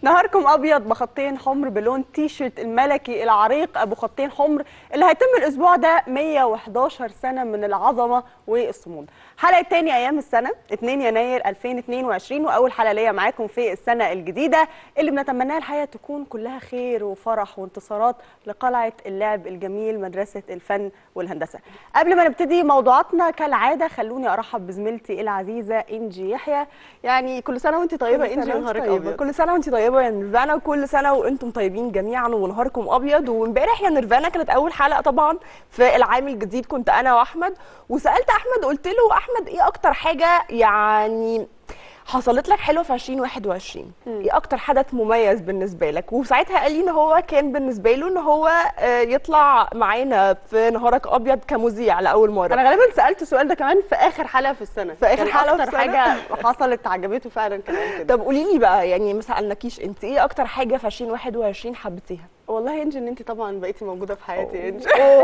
نهاركم ابيض بخطين حمر بلون تي شيرت الملكي العريق ابو خطين حمر اللي هيتم الاسبوع ده 111 سنه من العظمه والصمود حلقه تاني ايام السنه 2 يناير 2022 واول حلقه ليا معاكم في السنه الجديده اللي بنتمناها الحقيقه تكون كلها خير وفرح وانتصارات لقلعه اللعب الجميل مدرسه الفن والهندسه قبل ما نبتدي موضوعاتنا كالعاده خلوني ارحب بزميلتي العزيزه انجي يحيى يعني كل سنه وانت طيبه كل انجي سنة وانت ونهارك طيبة. ابيض كل سنه وانت طيبه يا نيرفانا وكل سنه وانتم طيبين جميعا ونهاركم ابيض وامبارح يا نيرفانا كانت اول حلقه طبعا في العام الجديد كنت انا واحمد وسالت احمد قلت له احمد ايه اكتر حاجه يعني حصلت لك حلوه في 2021 ايه اكتر حدث مميز بالنسبه لك وساعتها قال لي ان هو كان بالنسبه له ان هو آه، يطلع معانا في نهارك ابيض كمذيع لاول مره انا غالبا سالت السؤال ده كمان في اخر حلقه في السنه في آخر كان حلقة في اكتر السنة؟ حاجه حصلت عجبته فعلا كان قال كده طب قولي لي بقى يعني ما سالناكيش انت ايه اكتر حاجه في 2021 حبيتيها والله يا انجي ان انت طبعا بقيتي موجوده في حياتي يا انجي أوه.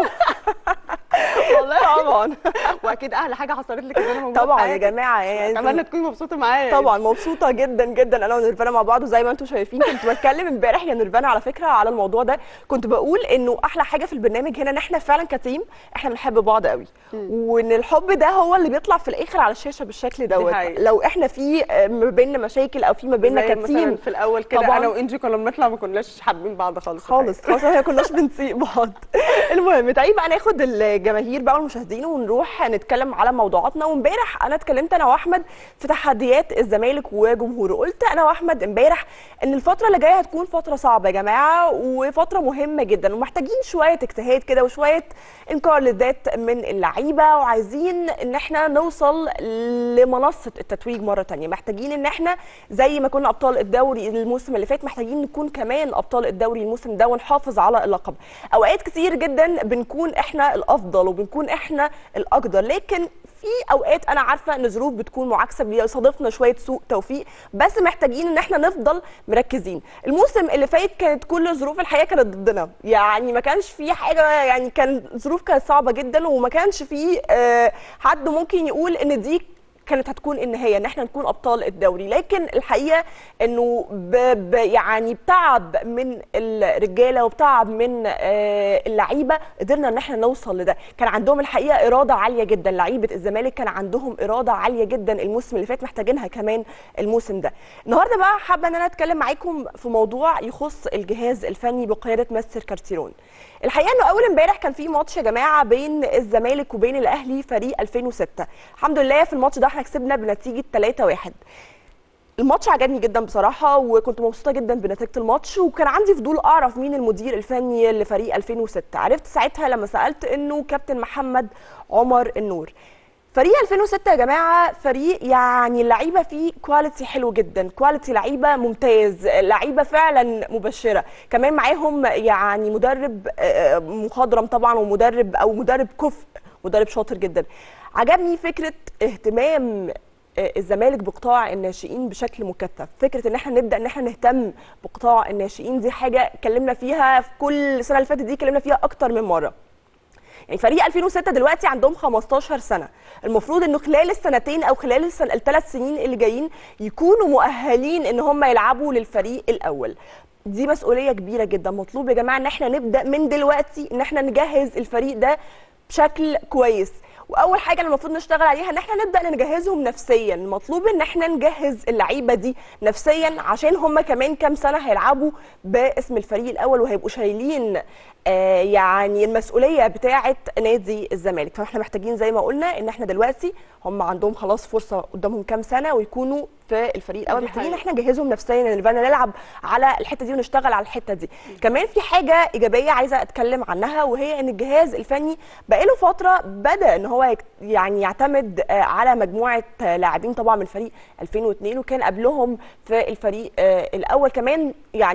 والله طبعا واكيد احلى حاجه حصلت لك ان انا موجوده طبعا في يا حياتك. جماعه يعني اتمنى تكوني مبسوطه معايا طبعا مبسوطه جدا جدا انا ونيرفانا مع بعض وزي ما انتم شايفين كنت بتكلم امبارح يا نيرفانا على فكره على الموضوع ده كنت بقول انه احلى حاجه في البرنامج هنا ان احنا فعلا كتيم احنا بنحب بعض قوي وان الحب ده هو اللي بيطلع في الاخر على الشاشه بالشكل دوت حقيقة. لو احنا في آه، ما بيننا مشاكل او في ما بيننا زي مثلا كتيم في الاول كده طبعاً. انا وانجي كنا بنطلع ما كناش حابين بعض خالص خالص خالص احنا كناش بنسيق بعض المهم تعالي بقى ناخد الجماهير بقى والمشاهدين ونروح نتكلم على موضوعاتنا وامبارح انا اتكلمت انا واحمد في تحديات الزمالك وجمهوره قلت انا واحمد امبارح ان الفتره اللي جايه هتكون فتره صعبه يا جماعه وفتره مهمه جدا ومحتاجين شويه اجتهاد كده وشويه انكار للذات من اللعيبه وعايزين ان احنا نوصل لمنصه التتويج مره تانية محتاجين ان احنا زي ما كنا ابطال الدوري الموسم اللي فات محتاجين نكون كمان ابطال الدوري الموسم ده ونحافظ على اللقب اوقات كتير جدا بنكون احنا الافضل وبنكون احنا الاقدر لكن في اوقات انا عارفه ان ظروف بتكون معاكسه بيصادفنا شويه سوء توفيق بس محتاجين ان احنا نفضل مركزين الموسم اللي فات كانت كل ظروف الحياه كانت ضدنا يعني ما كانش في حاجه يعني كان ظروف كانت صعبه جدا وما كانش في آه، حد ممكن يقول ان دي كانت هتكون النهايه ان احنا نكون ابطال الدوري لكن الحقيقه انه ب ب يعني بتعب من الرجاله وبتعب من آه، اللعيبه قدرنا ان احنا نوصل لده كان عندهم الحقيقه اراده عاليه جدا لعيبه الزمالك كان عندهم اراده عاليه جدا الموسم اللي فات محتاجينها كمان الموسم ده النهارده بقى حابه ان انا اتكلم معاكم في موضوع يخص الجهاز الفني بقياده مستر كارتيرون الحقيقه انه اول امبارح كان في ماتش يا جماعه بين الزمالك وبين الاهلي فريق 2006 الحمد لله في الماتش ده احنا كسبنا بنتيجه 3-1 الماتش عجبني جدا بصراحه وكنت مبسوطه جدا بنتيجه الماتش وكان عندي فضول اعرف مين المدير الفني لفريق 2006 عرفت ساعتها لما سالت انه كابتن محمد عمر النور فريق 2006 يا جماعه فريق يعني اللعيبه فيه كواليتي حلو جدا كواليتي لعيبه ممتاز لعيبه فعلا مبشره كمان معاهم يعني مدرب آه، مخضرم طبعا ومدرب او مدرب كفء مدرب شاطر جدا عجبني فكره اهتمام آه، الزمالك بقطاع الناشئين بشكل مكثف فكره ان احنا نبدا ان احنا نهتم بقطاع الناشئين دي حاجه اتكلمنا فيها في كل السنه اللي فاتت دي اتكلمنا فيها اكتر من مره يعني فريق 2006 دلوقتي عندهم 15 سنه المفروض انه خلال السنتين او خلال السن... الثلاث سنين اللي جايين يكونوا مؤهلين ان هم يلعبوا للفريق الاول دي مسؤوليه كبيره جدا مطلوب يا جماعه ان احنا نبدا من دلوقتي ان احنا نجهز الفريق ده بشكل كويس واول حاجه اللي المفروض نشتغل عليها ان احنا نبدا نجهزهم نفسيا مطلوب ان احنا نجهز اللعيبه دي نفسيا عشان هم كمان كام سنه هيلعبوا باسم الفريق الاول وهيبقوا شايلين آه يعني المسؤوليه بتاعه نادي الزمالك فاحنا محتاجين زي ما قلنا ان احنا دلوقتي هم عندهم خلاص فرصه قدامهم كام سنه ويكونوا في الفريق الاول دي محتاجين ان حقيقة. احنا نجهزهم نفسيا نبقى نلعب على الحته دي ونشتغل على الحته دي كمان في حاجه ايجابيه عايزه اتكلم عنها وهي ان الجهاز الفني بقاله فتره بدا ان هو يك- يعني يعتمد آه، على مجموعه آه، لاعبين طبعا من فريق 2002 وكان قبلهم في الفريق آه، الاول كمان يعني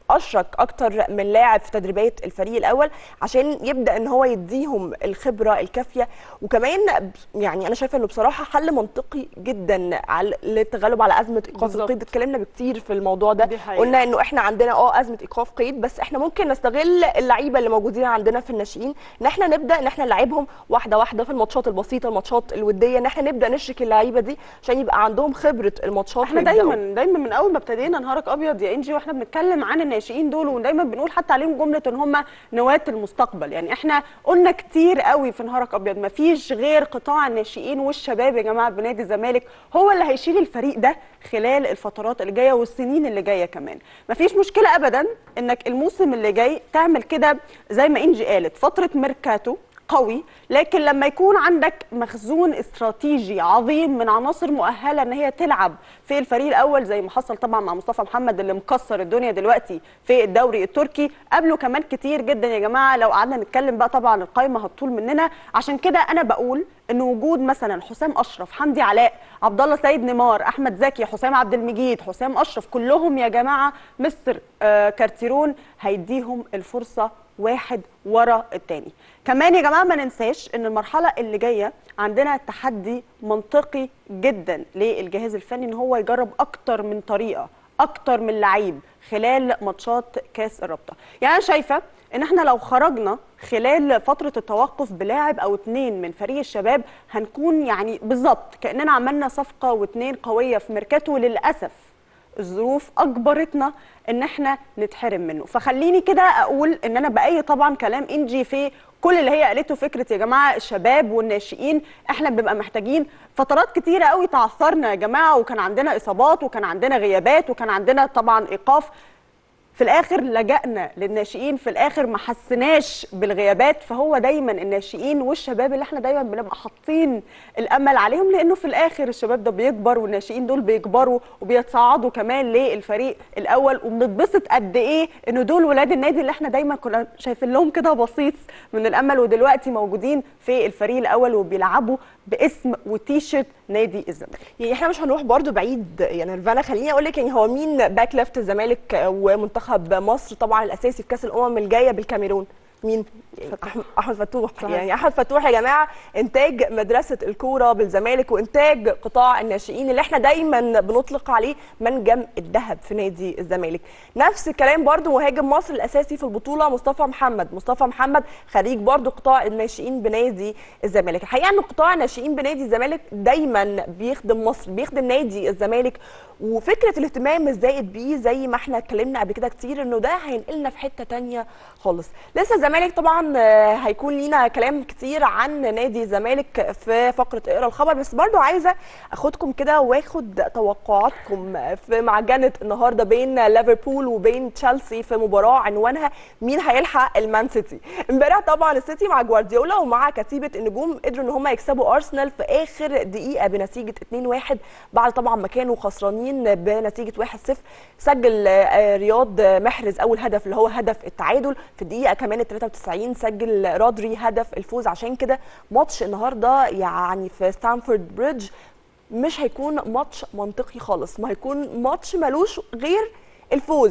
اشرك اكتر من لاعب في تدريبات الفريق الاول عشان يبدا ان هو يديهم الخبره الكافيه وكمان يعني انا شايفه انه بصراحه حل منطقي جدا على للتغلب على ازمه ايقاف بالظبط. القيد اتكلمنا بكتير في الموضوع ده دي حقيقة. قلنا انه احنا عندنا اه ازمه ايقاف قيد بس احنا ممكن نستغل اللعيبه اللي موجودين عندنا في الناشئين ان احنا نبدا ان احنا نلعبهم واحده واحده في الماتشات البسيطه الماتشات الوديه ان احنا نبدا نشرك اللعيبه دي عشان يبقى عندهم خبره الماتشات احنا ويبدأوا. دايما دايما من اول ما ابتدينا نهارك ابيض يا انجي واحنا بنتكلم عن الناشئين دول ودايما بنقول حتى عليهم جمله ان هم نواه المستقبل يعني احنا قلنا كتير قوي في نهارك ابيض ما فيش غير قطاع الناشئين والشباب يا جماعه بنادي الزمالك هو اللي هيشيل الفريق ده خلال الفترات اللي جايه والسنين اللي جايه كمان ما فيش مشكله ابدا انك الموسم اللي جاي تعمل كده زي ما انجي قالت فتره ميركاتو قوي لكن لما يكون عندك مخزون استراتيجي عظيم من عناصر مؤهله ان هي تلعب في الفريق الاول زي ما حصل طبعا مع مصطفى محمد اللي مكسر الدنيا دلوقتي في الدوري التركي قبله كمان كتير جدا يا جماعه لو قعدنا نتكلم بقى طبعا القايمه هتطول مننا عشان كده انا بقول ان وجود مثلا حسام اشرف حمدي علاء عبد الله سيد نيمار احمد زكي حسام عبد المجيد حسام اشرف كلهم يا جماعه مستر آه كارتيرون هيديهم الفرصه واحد ورا التاني كمان يا جماعه ما ننساش ان المرحله اللي جايه عندنا تحدي منطقي جدا للجهاز الفني ان هو يجرب اكتر من طريقه اكتر من لعيب خلال ماتشات كاس الرابطه يعني انا شايفه ان احنا لو خرجنا خلال فتره التوقف بلاعب او اتنين من فريق الشباب هنكون يعني بالظبط كاننا عملنا صفقه واتنين قويه في ميركاتو للاسف الظروف اجبرتنا ان احنا نتحرم منه فخليني كده اقول ان انا باي طبعا كلام انجي في كل اللي هي قالته فكره يا جماعه الشباب والناشئين احنا بنبقى محتاجين فترات كتيره قوي تعثرنا يا جماعه وكان عندنا اصابات وكان عندنا غيابات وكان عندنا طبعا ايقاف في الاخر لجأنا للناشئين في الاخر ما حسناش بالغيابات فهو دايما الناشئين والشباب اللي احنا دايما بنبقى حاطين الامل عليهم لانه في الاخر الشباب ده بيكبر والناشئين دول بيكبروا وبيتصاعدوا كمان للفريق الاول وبنتبسط قد ايه انه دول ولاد النادي اللي احنا دايما كنا شايفين لهم كده بسيط من الامل ودلوقتي موجودين في الفريق الاول وبيلعبوا باسم وتيشيرت نادي الزمالك يعني احنا مش هنروح برضو بعيد يعني رفانا خليني اقول لك يعني هو مين باك ليفت الزمالك ومنتخب مصر طبعا الاساسي في كاس الامم الجايه بالكاميرون مين يعني أحمد- احمد فتوح صحيح. يعني احمد فتوح يا جماعه انتاج مدرسه الكوره بالزمالك وانتاج قطاع الناشئين اللي احنا دايما بنطلق عليه منجم الذهب في نادي الزمالك نفس الكلام برضو مهاجم مصر الاساسي في البطوله مصطفى محمد مصطفى محمد خريج برضو قطاع الناشئين بنادي الزمالك الحقيقه ان قطاع الناشئين بنادي الزمالك دايما بيخدم مصر بيخدم نادي الزمالك وفكره الاهتمام الزائد بيه زي ما احنا اتكلمنا قبل كده كتير انه ده هينقلنا في حته تانية خالص لسه الزمالك طبعا آه، هيكون لينا كلام كتير عن نادي الزمالك في فقره اقرا الخبر بس برضو عايزه اخدكم كده واخد توقعاتكم في معجنه النهارده بين ليفربول وبين تشيلسي في مباراه عنوانها مين هيلحق المان سيتي امبارح طبعا السيتي مع جوارديولا ومع كتيبه النجوم قدروا ان هم يكسبوا ارسنال في اخر دقيقه بنتيجه 2-1 بعد طبعا ما كانوا خسرانين بنتيجه 1-0 سجل آه، رياض محرز اول هدف اللي هو هدف التعادل في الدقيقه كمان ال 93 سجل رودري هدف الفوز عشان كده ماتش النهارده يعني في ستانفورد بريدج مش هيكون ماتش منطقي خالص ما هيكون ماتش ملوش غير الفوز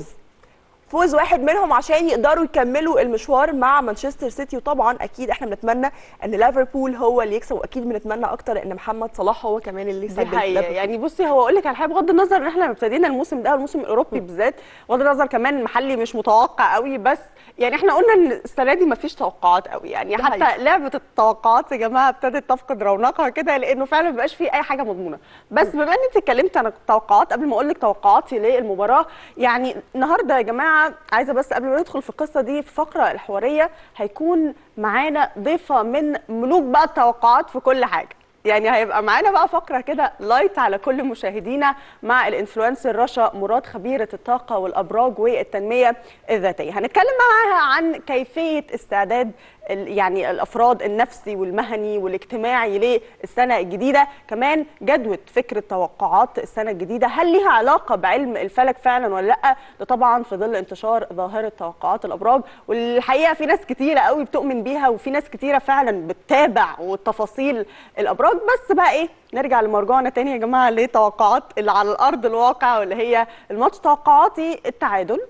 فوز واحد منهم عشان يقدروا يكملوا المشوار مع مانشستر سيتي وطبعا اكيد احنا بنتمنى ان ليفربول هو اللي يكسب واكيد بنتمنى اكتر ان محمد صلاح هو كمان اللي دي يسجل حقيقة ليفربول. يعني بصي هو اقول لك على حاجه بغض النظر ان احنا لما ابتدينا الموسم ده الموسم الاوروبي بالذات بغض النظر كمان المحلي مش متوقع قوي بس يعني احنا قلنا ان السنه دي مفيش توقعات قوي يعني ده حتى حقيقي. لعبه التوقعات يا جماعه ابتدت تفقد رونقها كده لانه فعلا مبقاش فيه اي حاجه مضمونه بس بما ان انت اتكلمت عن التوقعات قبل ما اقول لك توقعاتي للمباراه يعني النهارده يا جماعه عايزه بس قبل ما ندخل في القصه دي في الفقره الحواريه هيكون معانا ضيفه من ملوك بقى التوقعات في كل حاجه يعني هيبقى معانا بقى فقره كده لايت على كل مشاهدينا مع الانفلونسر رشا مراد خبيره الطاقه والابراج والتنميه الذاتيه هنتكلم معاها عن كيفيه استعداد ال- يعني الافراد النفسي والمهني والاجتماعي للسنه الجديده كمان جدوى فكره توقعات السنه الجديده هل ليها علاقه بعلم الفلك فعلا ولا لا ده طبعا في ظل انتشار ظاهره توقعات الابراج والحقيقه في ناس كتيره قوي بتؤمن بيها وفي ناس كتيره فعلا بتتابع وتفاصيل الابراج بس بقى ايه نرجع لمرجعنا تاني يا جماعه لتوقعات اللي على الارض الواقع واللي هي الماتش توقعاتي التعادل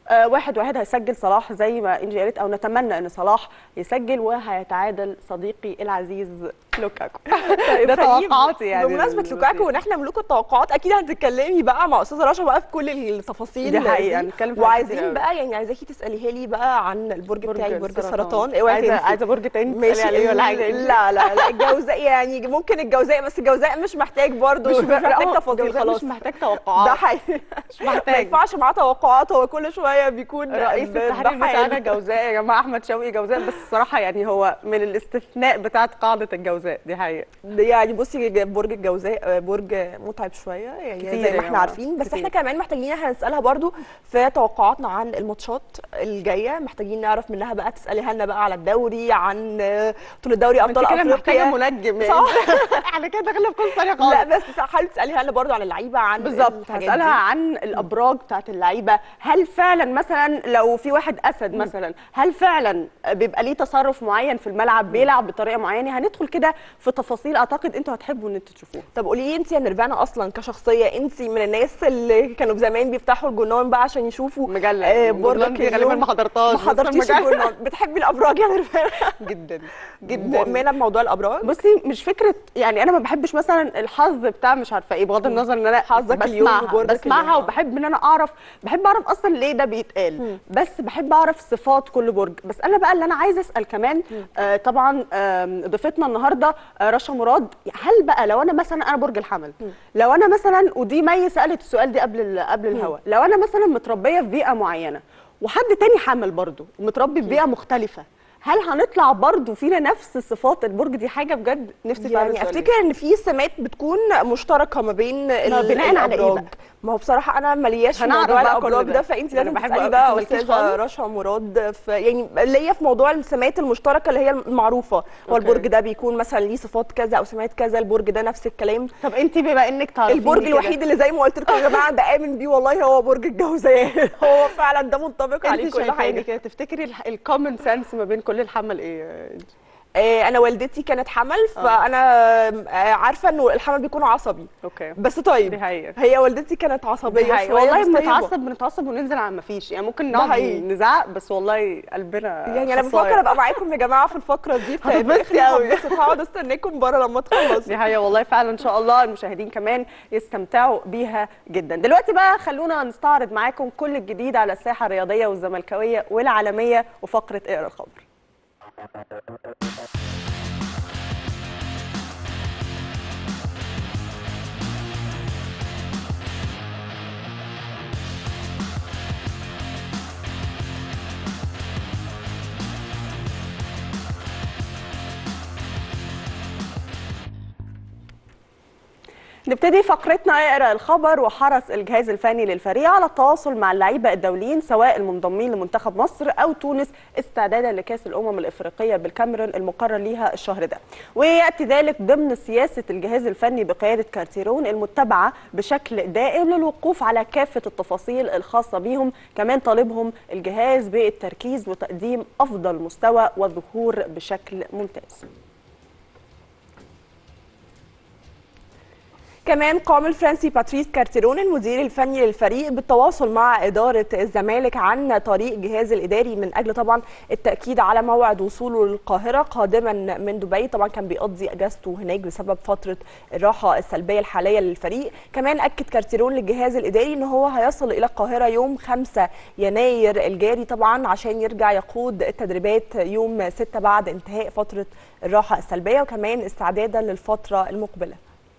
آه واحد واحد هيسجل صلاح زي ما انجي قالت او نتمنى ان صلاح يسجل وهيتعادل صديقي العزيز لوكاكو ده طيب، توقعاتي يعني بمناسبه لوكاكو وان احنا ملوك التوقعات اكيد هتتكلمي بقى مع استاذه رشا بقى في كل التفاصيل دي حقيقة، هنتكلم في حاجات كتير وعايزين أوي. بقى يعني عايزاكي تساليها لي بقى عن البرج بتاعي برج السرطان اوعي اوعي عايزه تنسي. عايزه برج تاني ماشي تسألي عليه ولا حاجه لا لا لا الجوزاء يعني ممكن الجوزاء بس الجوزاء مش محتاج برضه مش, محتاج تفاصيل خلاص مش محتاج توقعات ده حقيقي مش ما محتاج ينفعش معاه توقعات هو كل شويه بيكون رئيس ب- التحرير بحال. بتاعنا جوزاء يا جماعه احمد شوقي جوزاء بس الصراحه يعني هو من الاستثناء بتاعت قاعده الجوزاء دي حقيقه يعني بصي ج- برج الجوزاء آه، برج متعب شويه يعني كتير زي يا ما احنا جماعة، عارفين بس كتير. احنا كمان محتاجين هنسالها برضو في توقعاتنا عن الماتشات الجايه محتاجين نعرف منها بقى تساليها لنا بقى على الدوري عن آه، طول الدوري انت ابطال كده محتاجه افريقيا منجم صح. احنا كده داخلين في قصه ثانيه خالص لا بس حاولي تساليها لنا برضو عن اللعيبه عن بالظبط الحاجات هسألها دي. عن الابراج بتاعت اللعيبه هل فعلا مثلا لو في واحد اسد مثلا هل فعلا بيبقى ليه تصرف معين في الملعب بيلعب بطريقه معينه هندخل كده في تفاصيل اعتقد انتوا هتحبوا ان انتوا تشوفوها طب قولي لي انت يا نيرفانا اصلا كشخصيه انت من الناس اللي كانوا زمان بيفتحوا الجورنال بقى عشان يشوفوا مجله آه، الجورنال برجك دي غالبا اليوم. ما حضرتهاش ما بس حضرتيش المجلة- الجورنال بتحبي الابراج يا نيرفانا جدا جدا مؤمنه بموضوع الابراج بصي مش فكره يعني انا ما بحبش مثلا الحظ بتاع مش عارفه ايه بغض النظر ان انا حظك اليوم بسمعها وبرجك بسمعها اليوم. وبحب ان انا اعرف بحب اعرف اصلا ليه ده بيتقال بس بحب اعرف صفات كل برج بس انا بقى اللي انا عايزه اسال كمان آه طبعا آم، ضيفتنا النهارده آه رشا مراد هل بقى لو انا مثلا انا برج الحمل لو انا مثلا ودي مي سالت السؤال ده قبل ال- قبل الهوا لو انا مثلا متربيه في بيئه معينه وحد تاني حامل برضه ومتربي في بيئه مختلفه هل هنطلع برضه فينا نفس صفات البرج دي حاجه بجد نفسي فعلا يعني السؤال ده. افتكر ان في سمات بتكون مشتركه ما بين ما ال- بناء على إيه الأبراج. بقى؟ ما هو بصراحه انا مالياش في هنعرف موضوع بقى الابراج كل ده ده. فانت أنا لازم بحبه تسالي أوي. بقى أنت مالكيش استاذه خالص؟ رشا مراد في يعني ليا في موضوع السمات المشتركه اللي هي المعروفه هو أوكي. البرج ده بيكون مثلا ليه صفات كذا او سمات كذا البرج ده نفس الكلام طب انت بما انك تعرفي البرج الوحيد اللي زي ما قلت لكم يا جماعه بامن بيه والله هو برج الجوزاء هو فعلا ده منطبق عليه انت كل شايفاني حاجه كده تفتكري الكومن سنس ما بين كل الحمل ايه آه، انا والدتي كانت حمل فانا آه، عارفه انه الحمل بيكون عصبي اوكي بس طيب دي حقيقة. هي والدتي كانت عصبيه دي حقيقة. شويه والله بس طيبة. بنتعصب بنتعصب وننزل على ما فيش يعني ممكن ده نقعد حقيقي. نزعق بس والله قلبنا يعني انا خصاية. بفكر ابقى معاكم يا جماعه في الفقره دي في هتتبسطي الآخر قوي. هتبسط، هقعد استناكم بره لما تخلص دي حقيقة والله فعلا ان شاء الله المشاهدين كمان يستمتعوا بيها جدا دلوقتي بقى خلونا نستعرض معاكم كل الجديد على الساحة الرياضية والزملكاوية والعالمية وفقرة اقرا الخبر نبتدي فقرتنا اقرا الخبر وحرص الجهاز الفني للفريق على التواصل مع اللعيبه الدوليين سواء المنضمين لمنتخب مصر او تونس استعدادا لكاس الامم الافريقيه بالكاميرون المقرر ليها الشهر ده وياتي ذلك ضمن سياسه الجهاز الفني بقياده كارتيرون المتبعه بشكل دائم للوقوف على كافه التفاصيل الخاصه بيهم كمان طالبهم الجهاز بالتركيز وتقديم افضل مستوى والظهور بشكل ممتاز كمان قام الفرنسي باتريس كارتيرون المدير الفني للفريق بالتواصل مع إدارة الزمالك عن طريق الجهاز الإداري من أجل طبعا التأكيد على موعد وصوله للقاهرة قادما من دبي طبعا كان بيقضي أجازته هناك بسبب فترة الراحة السلبية الحالية للفريق كمان أكد كارتيرون للجهاز الإداري أنه هو هيصل إلى القاهرة يوم 5 يناير الجاري طبعا عشان يرجع يقود التدريبات يوم 6 بعد انتهاء فترة الراحة السلبية وكمان استعدادا للفترة المقبلة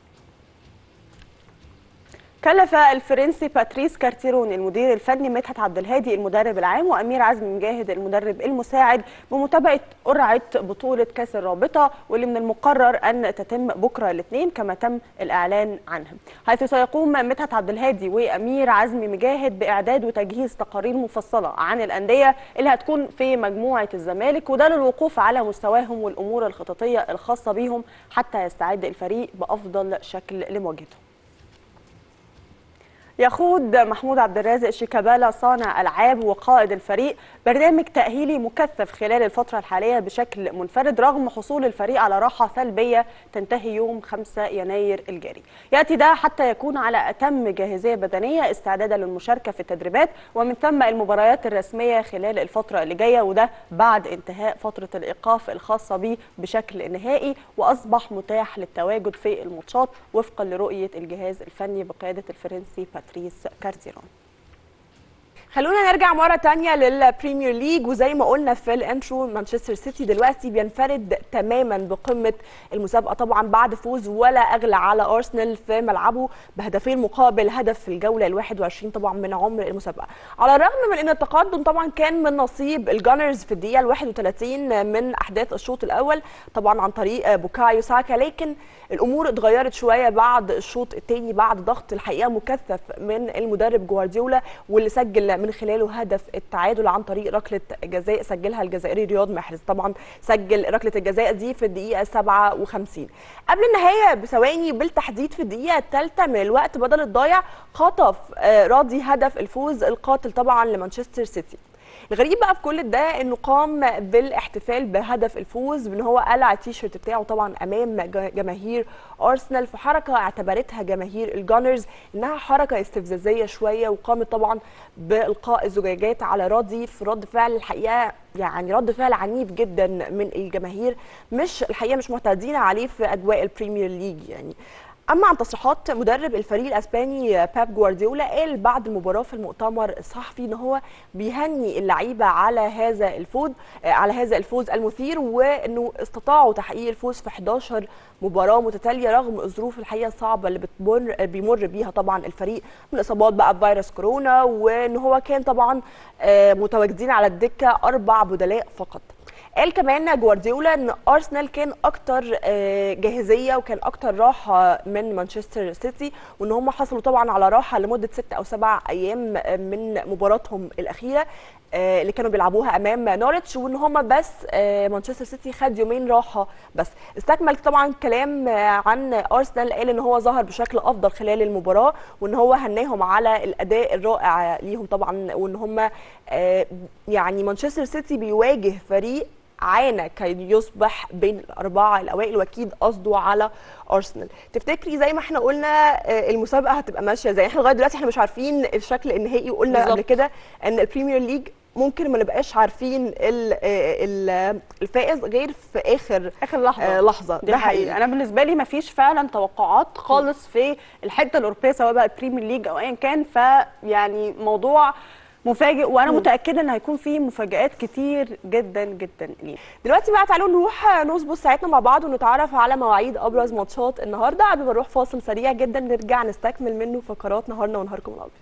كلف الفرنسي باتريس كارتيرون المدير الفني مدحت عبد الهادي المدرب العام وامير عزمي مجاهد المدرب المساعد بمتابعه قرعه بطوله كاس الرابطه واللي من المقرر ان تتم بكره الاثنين كما تم الاعلان عنها حيث سيقوم مدحت عبد الهادي وامير عزمي مجاهد باعداد وتجهيز تقارير مفصله عن الانديه اللي هتكون في مجموعه الزمالك وده للوقوف على مستواهم والامور الخططيه الخاصه بيهم حتى يستعد الفريق بافضل شكل لمواجهتهم يخوض محمود عبد الرازق شيكابالا صانع العاب وقائد الفريق برنامج تاهيلي مكثف خلال الفتره الحاليه بشكل منفرد رغم حصول الفريق على راحه سلبيه تنتهي يوم 5 يناير الجاري. ياتي ده حتى يكون على اتم جاهزيه بدنيه استعدادا للمشاركه في التدريبات ومن ثم المباريات الرسميه خلال الفتره اللي جايه وده بعد انتهاء فتره الايقاف الخاصه به بشكل نهائي واصبح متاح للتواجد في الماتشات وفقا لرؤيه الجهاز الفني بقياده الفرنسي باتريس كارديرون. خلونا نرجع مرة تانية للبريمير ليج وزي ما قلنا في الانترو مانشستر سيتي دلوقتي بينفرد تماما بقمة المسابقة طبعا بعد فوز ولا أغلى على أرسنال في ملعبه بهدفين مقابل هدف في الجولة ال 21 طبعا من عمر المسابقة على الرغم من أن التقدم طبعا كان من نصيب الجانرز في الدقيقة ال 31 من أحداث الشوط الأول طبعا عن طريق بوكايو ساكا لكن الأمور اتغيرت شوية بعد الشوط الثاني بعد ضغط الحقيقة مكثف من المدرب جوارديولا واللي سجل من خلاله هدف التعادل عن طريق ركله جزاء سجلها الجزائري رياض محرز طبعا سجل ركله الجزاء دي في الدقيقه 57 قبل النهايه بثواني بالتحديد في الدقيقه الثالثه من الوقت بدل الضايع خطف راضي هدف الفوز القاتل طبعا لمانشستر سيتي الغريب بقى في كل ده انه قام بالاحتفال بهدف الفوز بان هو قلع التيشيرت بتاعه طبعا امام جماهير ارسنال في حركه اعتبرتها جماهير الجانرز انها حركه استفزازيه شويه وقامت طبعا بالقاء الزجاجات على راضي في رد فعل الحقيقه يعني رد فعل عنيف جدا من الجماهير مش الحقيقه مش معتادين عليه في اجواء البريمير ليج يعني اما عن تصريحات مدرب الفريق الاسباني بيب جوارديولا قال بعد المباراه في المؤتمر الصحفي ان هو بيهني اللعيبه على هذا الفوز على هذا الفوز المثير وانه استطاعوا تحقيق الفوز في 11 مباراه متتاليه رغم الظروف الحقيقه الصعبه اللي بتمر بيمر بيها طبعا الفريق من اصابات بقى بفيروس كورونا وان هو كان طبعا متواجدين على الدكه اربع بدلاء فقط قال كمان جوارديولا ان ارسنال كان اكتر جاهزيه وكان اكتر راحه من مانشستر سيتي وان هم حصلوا طبعا على راحه لمده ست او سبع ايام من مباراتهم الاخيره اللي كانوا بيلعبوها امام نورتش وان هم بس مانشستر سيتي خد يومين راحه بس استكمل طبعا كلام عن ارسنال قال ان هو ظهر بشكل افضل خلال المباراه وان هو هناهم على الاداء الرائع ليهم طبعا وان هم يعني مانشستر سيتي بيواجه فريق عانى كي يصبح بين الاربعه الاوائل واكيد قصده على ارسنال تفتكري زي ما احنا قلنا المسابقه هتبقى ماشيه زي احنا لغايه دلوقتي احنا مش عارفين الشكل النهائي وقلنا بالزبط. قبل كده ان البريمير ليج ممكن ما نبقاش عارفين الفائز غير في اخر اخر لحظه آه لحظه دي حقيقي انا بالنسبه لي ما فيش فعلا توقعات خالص في الحته الاوروبيه سواء بقى البريمير ليج او ايا كان فيعني موضوع مفاجئ وانا م. متاكده ان هيكون في مفاجات كتير جدا جدا ليه دلوقتي بقى تعالوا نروح نظبط ساعتنا مع بعض ونتعرف على مواعيد ابرز ماتشات النهارده قبل ما نروح فاصل سريع جدا نرجع نستكمل منه فقرات نهارنا ونهاركم الابيض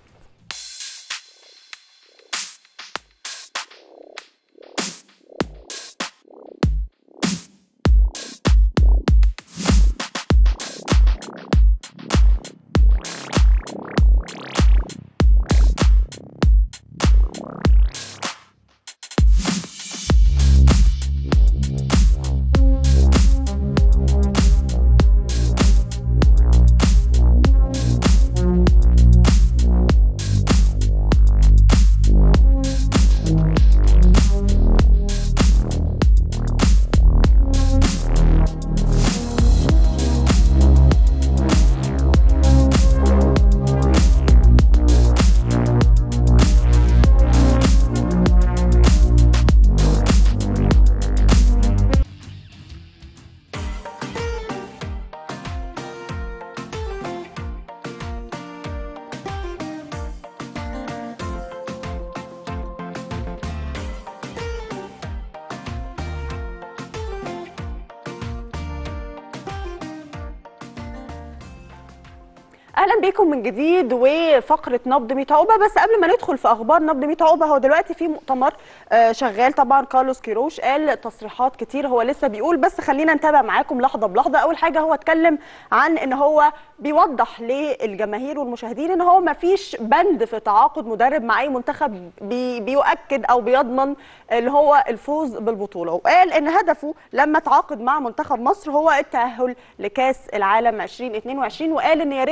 اهلا بيكم من جديد وفقره نبض 100 عقبه بس قبل ما ندخل في اخبار نبض 100 عقبه هو دلوقتي في مؤتمر آه، شغال طبعا كارلوس كيروش قال تصريحات كتير هو لسه بيقول بس خلينا نتابع معاكم لحظه بلحظه اول حاجه هو اتكلم عن ان هو بيوضح للجماهير والمشاهدين ان هو ما فيش بند في تعاقد مدرب مع اي منتخب بي بيؤكد او بيضمن اللي هو الفوز بالبطوله وقال ان هدفه لما تعاقد مع منتخب مصر هو التاهل لكاس العالم 2022 وقال ان يا ريت الناس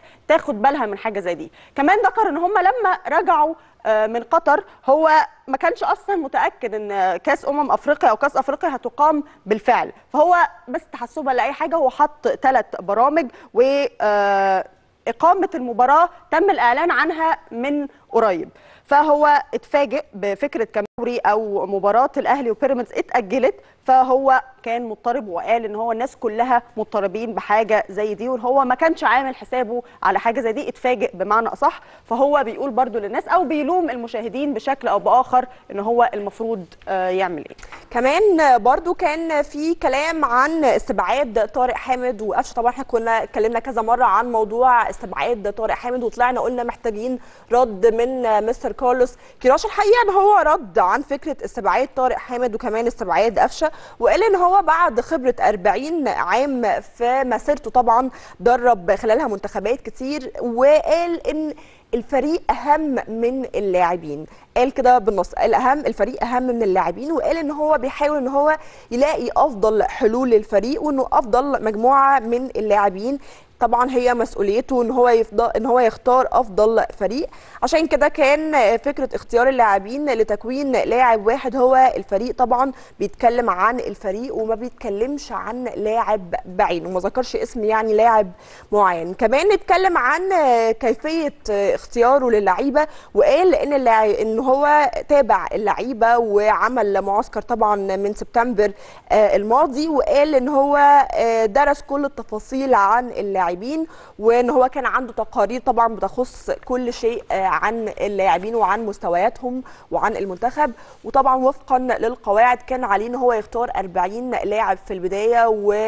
تاخد بالها من حاجه زي دي كمان ذكر ان هم لما رجعوا آه، من قطر هو ما كانش اصلا متاكد ان كاس امم افريقيا او كاس افريقيا هتقام بالفعل فهو بس تحسبا لاي حاجه هو حط ثلاث برامج و آه، إقامة المباراة تم الإعلان عنها من قريب فهو اتفاجئ بفكرة كموري أو مباراة الأهلي وبيراميدز اتأجلت فهو كان مضطرب وقال ان هو الناس كلها مضطربين بحاجه زي دي وهو ما كانش عامل حسابه على حاجه زي دي اتفاجئ بمعنى اصح فهو بيقول برضو للناس او بيلوم المشاهدين بشكل او باخر ان هو المفروض آه، يعمل ايه كمان برضو كان في كلام عن استبعاد طارق حامد وقفشه طبعا احنا كنا اتكلمنا كذا مره عن موضوع استبعاد طارق حامد وطلعنا قلنا محتاجين رد من مستر كارلوس كيراش الحقيقه ان هو رد عن فكره استبعاد طارق حامد وكمان استبعاد قفشه وقال ان هو بعد خبره 40 عام في مسيرته طبعا درب خلالها منتخبات كتير وقال ان الفريق اهم من اللاعبين قال كده بالنص الاهم الفريق اهم من اللاعبين وقال ان هو بيحاول ان هو يلاقي افضل حلول للفريق وانه افضل مجموعه من اللاعبين طبعا هي مسؤوليته ان هو يفضل ان هو يختار افضل فريق عشان كده كان فكره اختيار اللاعبين لتكوين لاعب واحد هو الفريق طبعا بيتكلم عن الفريق وما بيتكلمش عن لاعب بعينه وما ذكرش اسم يعني لاعب معين كمان اتكلم عن كيفيه اختياره للعيبه وقال ان اللاعب ان هو تابع اللعيبه وعمل معسكر طبعا من سبتمبر آه، الماضي وقال ان هو آه، درس كل التفاصيل عن اللاعبين وان هو كان عنده تقارير طبعا بتخص كل شيء آه، عن اللاعبين وعن مستوياتهم وعن المنتخب وطبعا وفقا للقواعد كان عليه ان هو يختار 40 لاعب في البدايه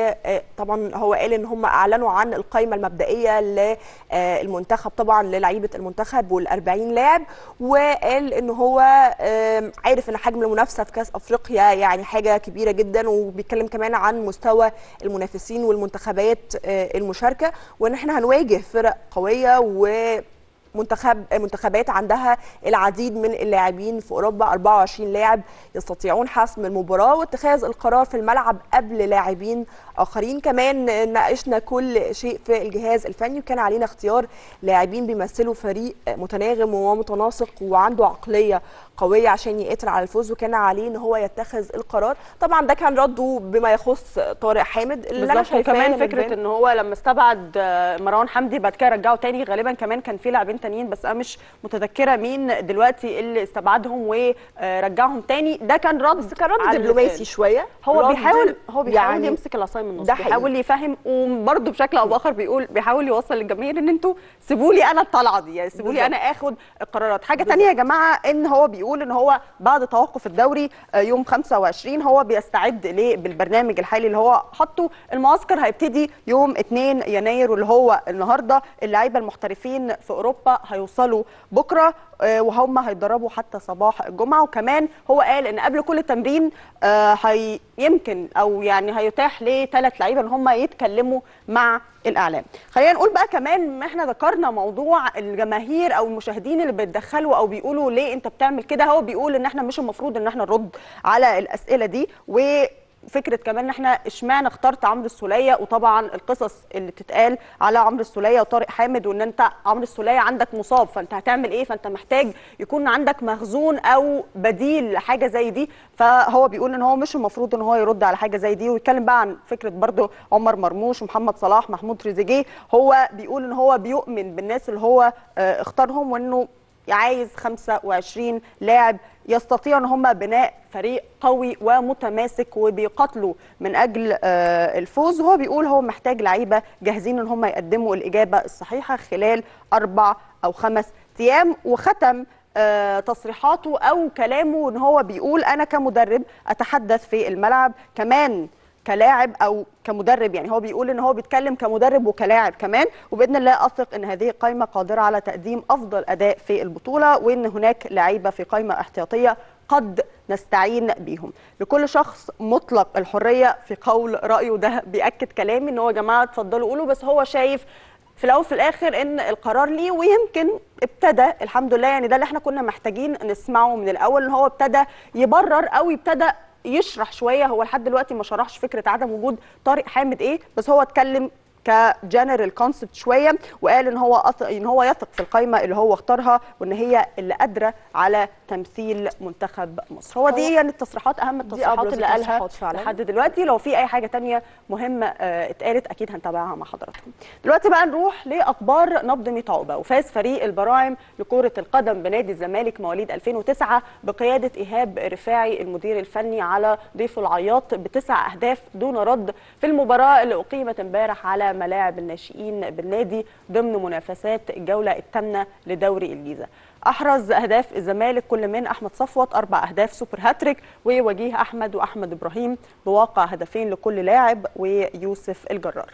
وطبعا هو قال ان هم اعلنوا عن القائمه المبدئيه للمنتخب طبعا للعيبه المنتخب وال40 لاعب وقال ان هو آم، عارف ان حجم المنافسه في كاس افريقيا يعني حاجه كبيره جدا وبيتكلم كمان عن مستوى المنافسين والمنتخبات آه، المشاركه وان احنا هنواجه فرق قويه و منتخب منتخبات عندها العديد من اللاعبين في اوروبا 24 لاعب يستطيعون حسم المباراه واتخاذ القرار في الملعب قبل لاعبين اخرين كمان ناقشنا كل شيء في الجهاز الفني وكان علينا اختيار لاعبين بيمثلوا فريق متناغم ومتناسق وعنده عقليه قويه عشان يقاتل على الفوز وكان عليه ان هو يتخذ القرار طبعا ده كان رده بما يخص طارق حامد اللي انا بالظبط شايفاه وكمان من فكره بين- ان هو لما استبعد آه، مروان حمدي بعد كده رجعه تاني غالبا كمان كان في لاعبين تانيين بس انا مش متذكره مين دلوقتي اللي استبعدهم ورجعهم تاني ده كان رد بس كان رد على دبلوماسي شويه هو رد بيحاول هو بيحاول يعني يمسك العصايه من النص ده حقيقي. بيحاول يفهم وبرده بشكل او باخر بيقول بيحاول يوصل للجماهير ان انتوا سيبوا لي انا الطلعه دي يعني سيبوا لي بالظبط. انا اخد القرارات حاجه تانية يا جماعه ان هو بيقول ان هو بعد توقف الدوري آه، يوم 25 هو بيستعد ليه بالبرنامج الحالي اللي هو حطه المعسكر هيبتدي يوم 2 يناير واللي هو النهارده اللعيبه المحترفين في اوروبا هيوصلوا بكره آه، وهم هيتدربوا حتى صباح الجمعه وكمان هو قال ان قبل كل تمرين آه، هي يمكن او يعني هيتاح لثلاث لعيبه ان هم يتكلموا مع الاعلام خلينا نقول بقى كمان ما احنا ذكرنا موضوع الجماهير او المشاهدين اللي بيتدخلوا او بيقولوا ليه انت بتعمل كده هو بيقول ان احنا مش المفروض ان احنا نرد على الاسئله دي و فكره كمان ان احنا اشمعنى اخترت عمرو السوليه وطبعا القصص اللي بتتقال على عمرو السوليه وطارق حامد وان انت عمرو السوليه عندك مصاب فانت هتعمل ايه فانت محتاج يكون عندك مخزون او بديل لحاجه زي دي فهو بيقول ان هو مش المفروض ان هو يرد على حاجه زي دي ويتكلم بقى عن فكره برضو عمر مرموش ومحمد صلاح محمود تريزيجيه هو بيقول ان هو بيؤمن بالناس اللي هو آه، اختارهم وانه عايز 25 لاعب يستطيعوا ان هم بناء فريق قوي ومتماسك وبيقاتلوا من اجل آه، الفوز وهو بيقول هو محتاج لعيبه جاهزين ان هم يقدموا الاجابه الصحيحه خلال اربع او خمس ايام وختم آه، تصريحاته او كلامه ان هو بيقول انا كمدرب اتحدث في الملعب كمان كلاعب او كمدرب يعني هو بيقول ان هو بيتكلم كمدرب وكلاعب كمان وباذن الله اثق ان هذه القائمه قادره على تقديم افضل اداء في البطوله وان هناك لعيبه في قائمه احتياطيه قد نستعين بيهم لكل شخص مطلق الحريه في قول رايه ده بياكد كلامي ان هو يا جماعه اتفضلوا قولوا بس هو شايف في الاول في الاخر ان القرار ليه ويمكن ابتدى الحمد لله يعني ده اللي احنا كنا محتاجين نسمعه من الاول ان هو ابتدى يبرر او ابتدى يشرح شويه هو لحد دلوقتي ما شرحش فكره عدم وجود طارق حامد ايه بس هو اتكلم كجنرال كونسبت شويه وقال ان هو أث... ان هو يثق في القائمه اللي هو اختارها وان هي اللي قادره على تمثيل منتخب مصر هو دي يعني التصريحات اهم التصريحات أبرز اللي قالها التصريحات فعلاً. لحد دلوقتي لو في اي حاجه تانية مهمه آه، اتقالت اكيد هنتابعها مع حضراتكم دلوقتي بقى نروح لاخبار نبض 100 عقبه وفاز فريق البراعم لكره القدم بنادي الزمالك مواليد 2009 بقياده ايهاب رفاعي المدير الفني على ضيفه العياط بتسع اهداف دون رد في المباراه اللي اقيمت امبارح على ملاعب الناشئين بالنادي ضمن منافسات الجوله الثامنه لدوري الجيزه احرز اهداف الزمالك كل من احمد صفوت اربع اهداف سوبر هاتريك ووجيه احمد واحمد ابراهيم بواقع هدفين لكل لاعب ويوسف الجرار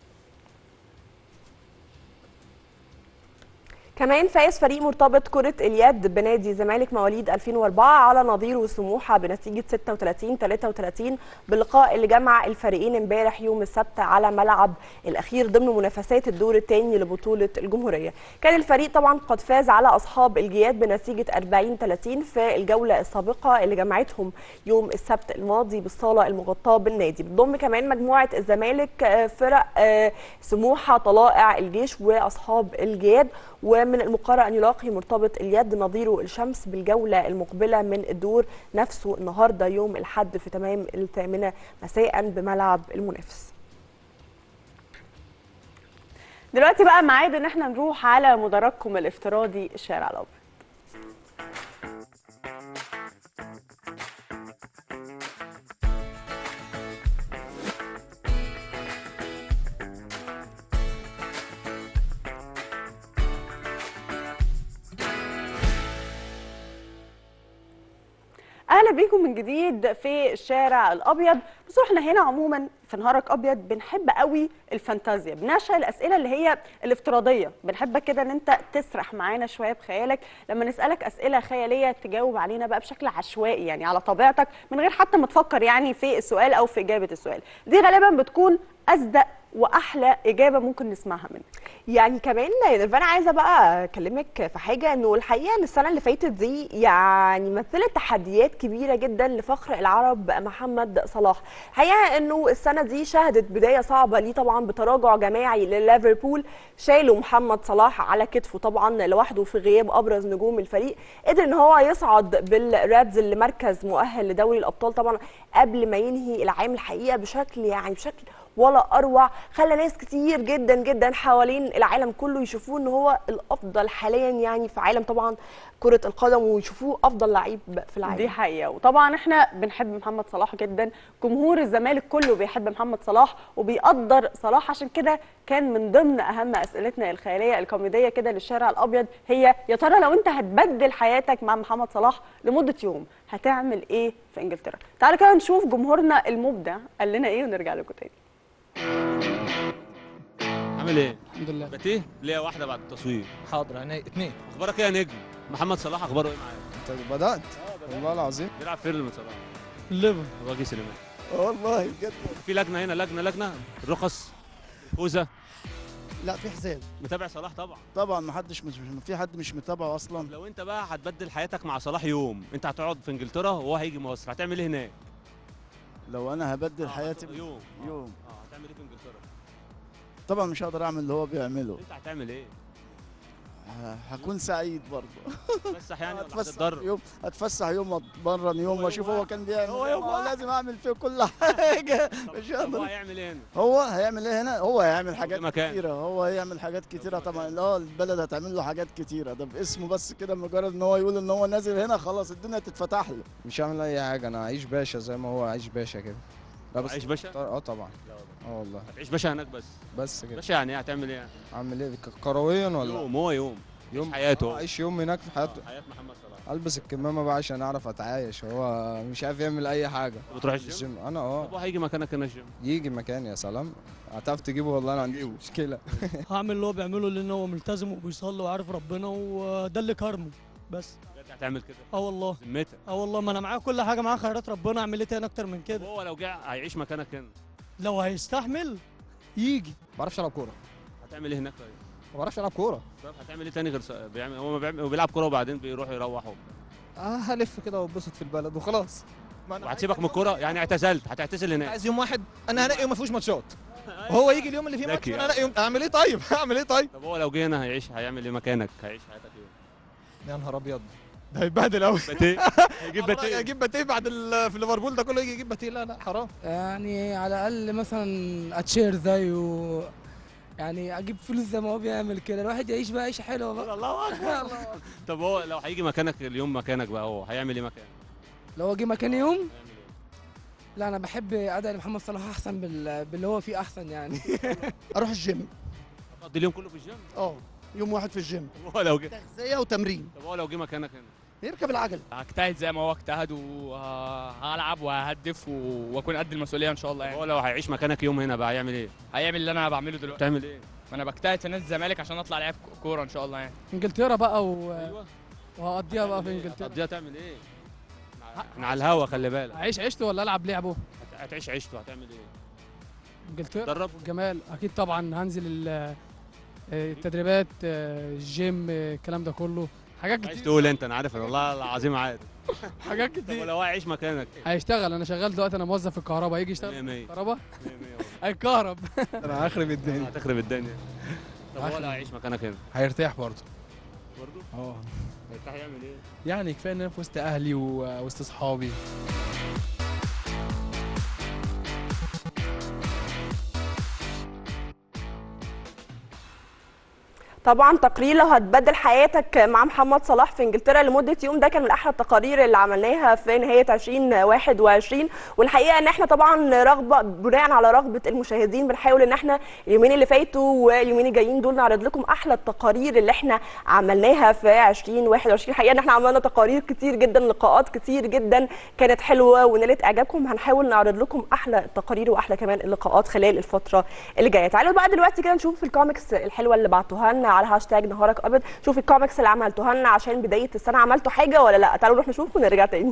كمان فاز فريق مرتبط كرة اليد بنادي الزمالك مواليد 2004 على نظيره سموحة بنتيجة 36 33 باللقاء اللي جمع الفريقين امبارح يوم السبت على ملعب الأخير ضمن منافسات الدور الثاني لبطولة الجمهورية. كان الفريق طبعا قد فاز على أصحاب الجياد بنتيجة 40 30 في الجولة السابقة اللي جمعتهم يوم السبت الماضي بالصالة المغطاة بالنادي. بتضم كمان مجموعة الزمالك آه، فرق آه، سموحة طلائع الجيش وأصحاب الجياد ومن المقرر أن يلاقي مرتبط اليد نظيره الشمس بالجولة المقبلة من الدور نفسه النهاردة يوم الحد في تمام الثامنة مساء بملعب المنافس دلوقتي بقى ميعاد ان احنا نروح على مدرجكم الافتراضي الشارع الابيض اهلا بيكم من جديد في الشارع الابيض بس احنا هنا عموما في نهارك ابيض بنحب قوي الفانتازيا بنعشق الاسئله اللي هي الافتراضيه بنحبك كده ان انت تسرح معانا شويه بخيالك لما نسالك اسئله خياليه تجاوب علينا بقى بشكل عشوائي يعني على طبيعتك من غير حتى ما تفكر يعني في السؤال او في اجابه السؤال دي غالبا بتكون اصدق واحلى اجابه ممكن نسمعها منك يعني كمان فانا عايزه بقى اكلمك في حاجه انه الحقيقه ان السنه اللي فاتت دي يعني مثلت تحديات كبيره جدا لفخر العرب محمد صلاح الحقيقه انه السنه دي شهدت بدايه صعبه ليه طبعا بتراجع جماعي لليفربول شالوا محمد صلاح على كتفه طبعا لوحده في غياب ابرز نجوم الفريق قدر ان هو يصعد بالريدز لمركز مؤهل لدوري الابطال طبعا قبل ما ينهي العام الحقيقه بشكل يعني بشكل ولا اروع خلى ناس كتير جدا جدا حوالين العالم كله يشوفوه ان هو الافضل حاليا يعني في عالم طبعا كره القدم ويشوفوه افضل لعيب في العالم دي حقيقه وطبعا احنا بنحب محمد صلاح جدا جمهور الزمالك كله بيحب محمد صلاح وبيقدر صلاح عشان كده كان من ضمن اهم اسئلتنا الخياليه الكوميديه كده للشارع الابيض هي يا ترى لو انت هتبدل حياتك مع محمد صلاح لمده يوم هتعمل ايه في انجلترا تعالوا كده نشوف جمهورنا المبدع قال لنا ايه ونرجع لكم تاني عامل ايه؟ الحمد لله بتيه؟ ليا واحده بعد التصوير حاضر انا اتنين اخبارك ايه يا نجم؟ محمد صلاح اخباره ايه معاك؟ انت بدأت والله العظيم بيلعب فين من صلاح؟ الليفر واجي سليمان والله بجد في لجنه هنا لجنه لجنه الرخص فوزه لا في حساب متابع صلاح طبعا طبعا ما حدش مش مش- في حد مش متابعه اصلا لو انت بقى هتبدل حياتك مع صلاح يوم انت هتقعد في انجلترا وهو هيجي مصر هتعمل ايه هناك؟ لو انا هبدل آه، حياتي يوم يوم اه هتعمل ايه في انجلترا؟ طبعا مش هقدر اعمل اللي هو بيعمله انت هتعمل ايه؟ ه- هكون سعيد برضه تفسح يعني ولا هتفسح هتتضرر؟ يوم هتفسح يوم اتمرن يوم هو واشوف يوم هو واحد. كان بيعمل هو إيه. يوم ما هو واحد. لازم اعمل فيه كل حاجه مش طب هو هقدر هيعمل ايه هنا؟ هو هيعمل ايه هنا هو هيعمل حاجات مكان. كتيره هو هيعمل حاجات كتيره طبعا اللي هو البلد هتعمل له حاجات كتيره ده باسمه بس كده مجرد ان هو يقول ان هو نازل هنا خلاص الدنيا تتفتح له مش هعمل اي حاجه انا هعيش باشا زي ما هو عايش باشا كده لا بس عايش باشا؟ اه طبعا لا والله. اه والله هتعيش باشا هناك بس بس كده باشا يعني ايه هتعمل ايه؟ اعمل ايه ك- كرويا ولا يوم هو يوم يوم حياته. آه، اعيش يوم هناك في حياته حياه محمد صلاح البس الكمامه بقى عشان اعرف اتعايش هو مش عارف يعمل اي حاجه بتروح الجيم؟ الجيم انا طب اه هو هيجي مكانك هنا الجيم يجي مكاني يا سلام هتعرف تجيبه والله انا عندي مشكله هعمل اللي هو بيعمله لان هو ملتزم وبيصلي وعارف ربنا وده اللي كرمه بس بجد هتعمل كده اه والله ذمتك اه والله ما انا معايا كل حاجه معايا خيرات ربنا اعمل ايه تاني اكتر من كده هو لو جه هيعيش مكانك هنا لو هيستحمل يجي ما بعرفش العب كوره هتعمل ايه هناك طيب؟ ما بعرفش العب كوره طب هتعمل ايه تاني غير س- بيعمل هو ما بيعمل هو بيلعب كوره وبعدين بيروح يروح هو آه هلف كده واتبسط في البلد وخلاص ما أنا وهتسيبك من الكوره يعني اعتزلت هتعتزل هناك عايز يوم واحد انا هنقي وما فيهوش ماتشات وهو يجي اليوم اللي فيه ماتش ذكي وانا يعني. لا يوم اعمل ايه طيب اعمل ايه طيب طب هو لو جه هنا هيعيش هيعمل ايه مكانك هيعيش حياتك ايه يا نهار ابيض ده هيتبهدل قوي باتيه هيجيب باتيه يجيب باتيه بعد ال- في ليفربول ده كله يجي يجيب باتيه لا لا حرام يعني على الاقل مثلا اتشير زيه يعني اجيب فلوس زي ما هو بيعمل كده الواحد يعيش بقى عيشه حلوه بقى الله اكبر طب هو لو هيجي مكانك اليوم مكانك بقى هو هيعمل ايه مكانك لو هو جه مكاني يوم هيعمل ايه لا انا بحب اداء محمد صلاح احسن بال... باللي هو فيه احسن يعني اروح الجيم تقضي اليوم كله في الجيم اه يوم واحد في الجيم طب هو لو جه تغذيه وتمرين طب هو لو جه مكانك هنا يركب العجل هجتهد زي ما هو اجتهد وهلعب وههدف و- واكون قد المسؤوليه ان شاء الله طب يعني هو لو هيعيش مكانك يوم هنا بقى هيعمل ايه هيعمل اللي انا بعمله دلوقتي بتعمل ايه ما انا بجتهد في نادي الزمالك عشان اطلع لاعب كوره ان شاء الله يعني انجلترا بقى و... ايوه وهقضيها بقى في هتعمل إيه؟ انجلترا هتقضيها تعمل ايه احنا على الهوا خلي بالك اعيش عيشته ولا العب لعبه هت- هتعيش عيشته هتعمل ايه انجلترا تدرب جمال اكيد طبعا هنزل ال- التدريبات الجيم الكلام ده كله حاجات عايز كتير تقول انت انا عارف والله العظيم عارف حاجات طب كتير ولو هو هيعيش مكانك هيشتغل انا شغال دلوقتي انا موظف في الكهرباء يجي مية يشتغل في مية. الكهرباء مية مية والله. هيكهرب انا هخرب الدنيا هتخرب الدنيا طب هو لو هيعيش مكانك هنا هيرتاح برضه برضه اه هيرتاح يعمل ايه يعني كفايه ان انا في وسط اهلي ووسط اصحابي طبعا تقرير لو هتبدل حياتك مع محمد صلاح في انجلترا لمده يوم ده كان من احلى التقارير اللي عملناها في نهايه 2021 والحقيقه ان احنا طبعا رغبه بناء على رغبه المشاهدين بنحاول ان احنا اليومين اللي فاتوا واليومين الجايين دول نعرض لكم احلى التقارير اللي احنا عملناها في 2021 الحقيقه ان احنا عملنا تقارير كتير جدا لقاءات كتير جدا كانت حلوه ونالت اعجابكم هنحاول نعرض لكم احلى التقارير واحلى كمان اللقاءات خلال الفتره اللي جايه تعالوا بقى دلوقتي كده نشوف الكوميكس الحلوه اللي بعتوها لنا على هاشتاج نهارك ابيض شوف الكوميكس اللي عملتوها لنا عشان بدايه السنه عملتوا حاجه ولا لا تعالوا نروح نشوف ونرجع تاني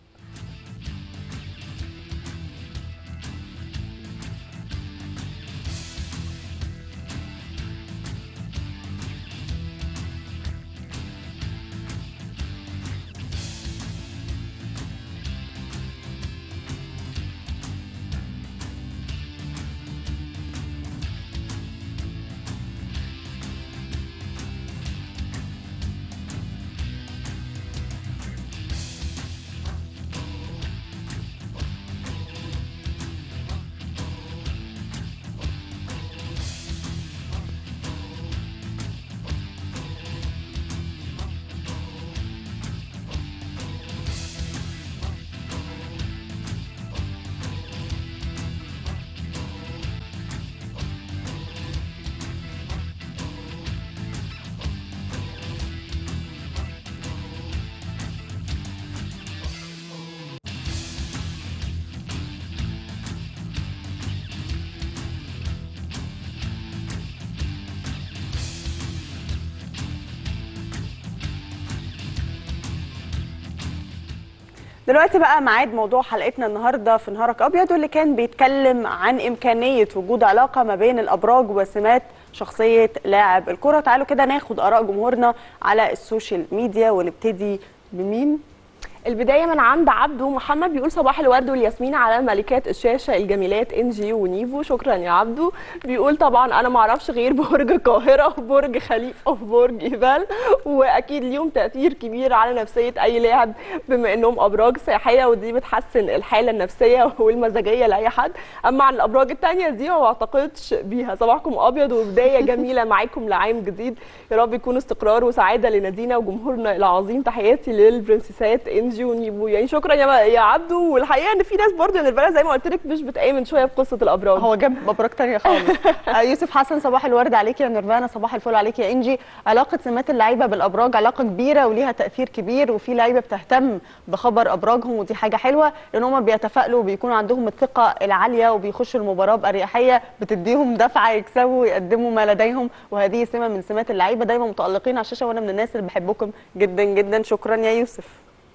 دلوقتي بقى ميعاد موضوع حلقتنا النهارده في نهارك ابيض واللي كان بيتكلم عن امكانيه وجود علاقه ما بين الابراج وسمات شخصيه لاعب الكره تعالوا كده ناخد اراء جمهورنا على السوشيال ميديا ونبتدي بمين البدايه من عند عبده محمد بيقول صباح الورد والياسمين على ملكات الشاشه الجميلات انجي ونيفو شكرا يا عبده بيقول طبعا انا ما اعرفش غير برج القاهره وبرج خليفه وبرج ايفال واكيد ليهم تاثير كبير على نفسيه اي لاعب بما انهم ابراج سياحيه ودي بتحسن الحاله النفسيه والمزاجيه لاي حد اما عن الابراج الثانيه دي ما بعتقدش بيها صباحكم ابيض وبدايه جميله معاكم لعام جديد يا رب يكون استقرار وسعاده لنادينا وجمهورنا العظيم تحياتي للبرنسيسات انجي ونيبو يعني شكرا يا يا عبدو والحقيقه ان في ناس برضه يعني البلد زي ما قلت لك مش بتامن شويه بقصه الابراج هو جاب ابراج تانية خالص آه، يوسف حسن صباح الورد عليك يا نيرفانا صباح الفل عليك يا انجي علاقه سمات اللعيبه بالابراج علاقه كبيره وليها تاثير كبير وفي لعيبه بتهتم بخبر ابراجهم ودي حاجه حلوه لان هم بيتفائلوا وبيكون عندهم الثقه العاليه وبيخشوا المباراه باريحيه بتديهم دفعه يكسبوا ويقدموا ما لديهم وهذه سمه من سمات اللعيبه دايما متالقين على الشاشه وانا من الناس اللي بحبكم جدا جدا شكرا يا يوسف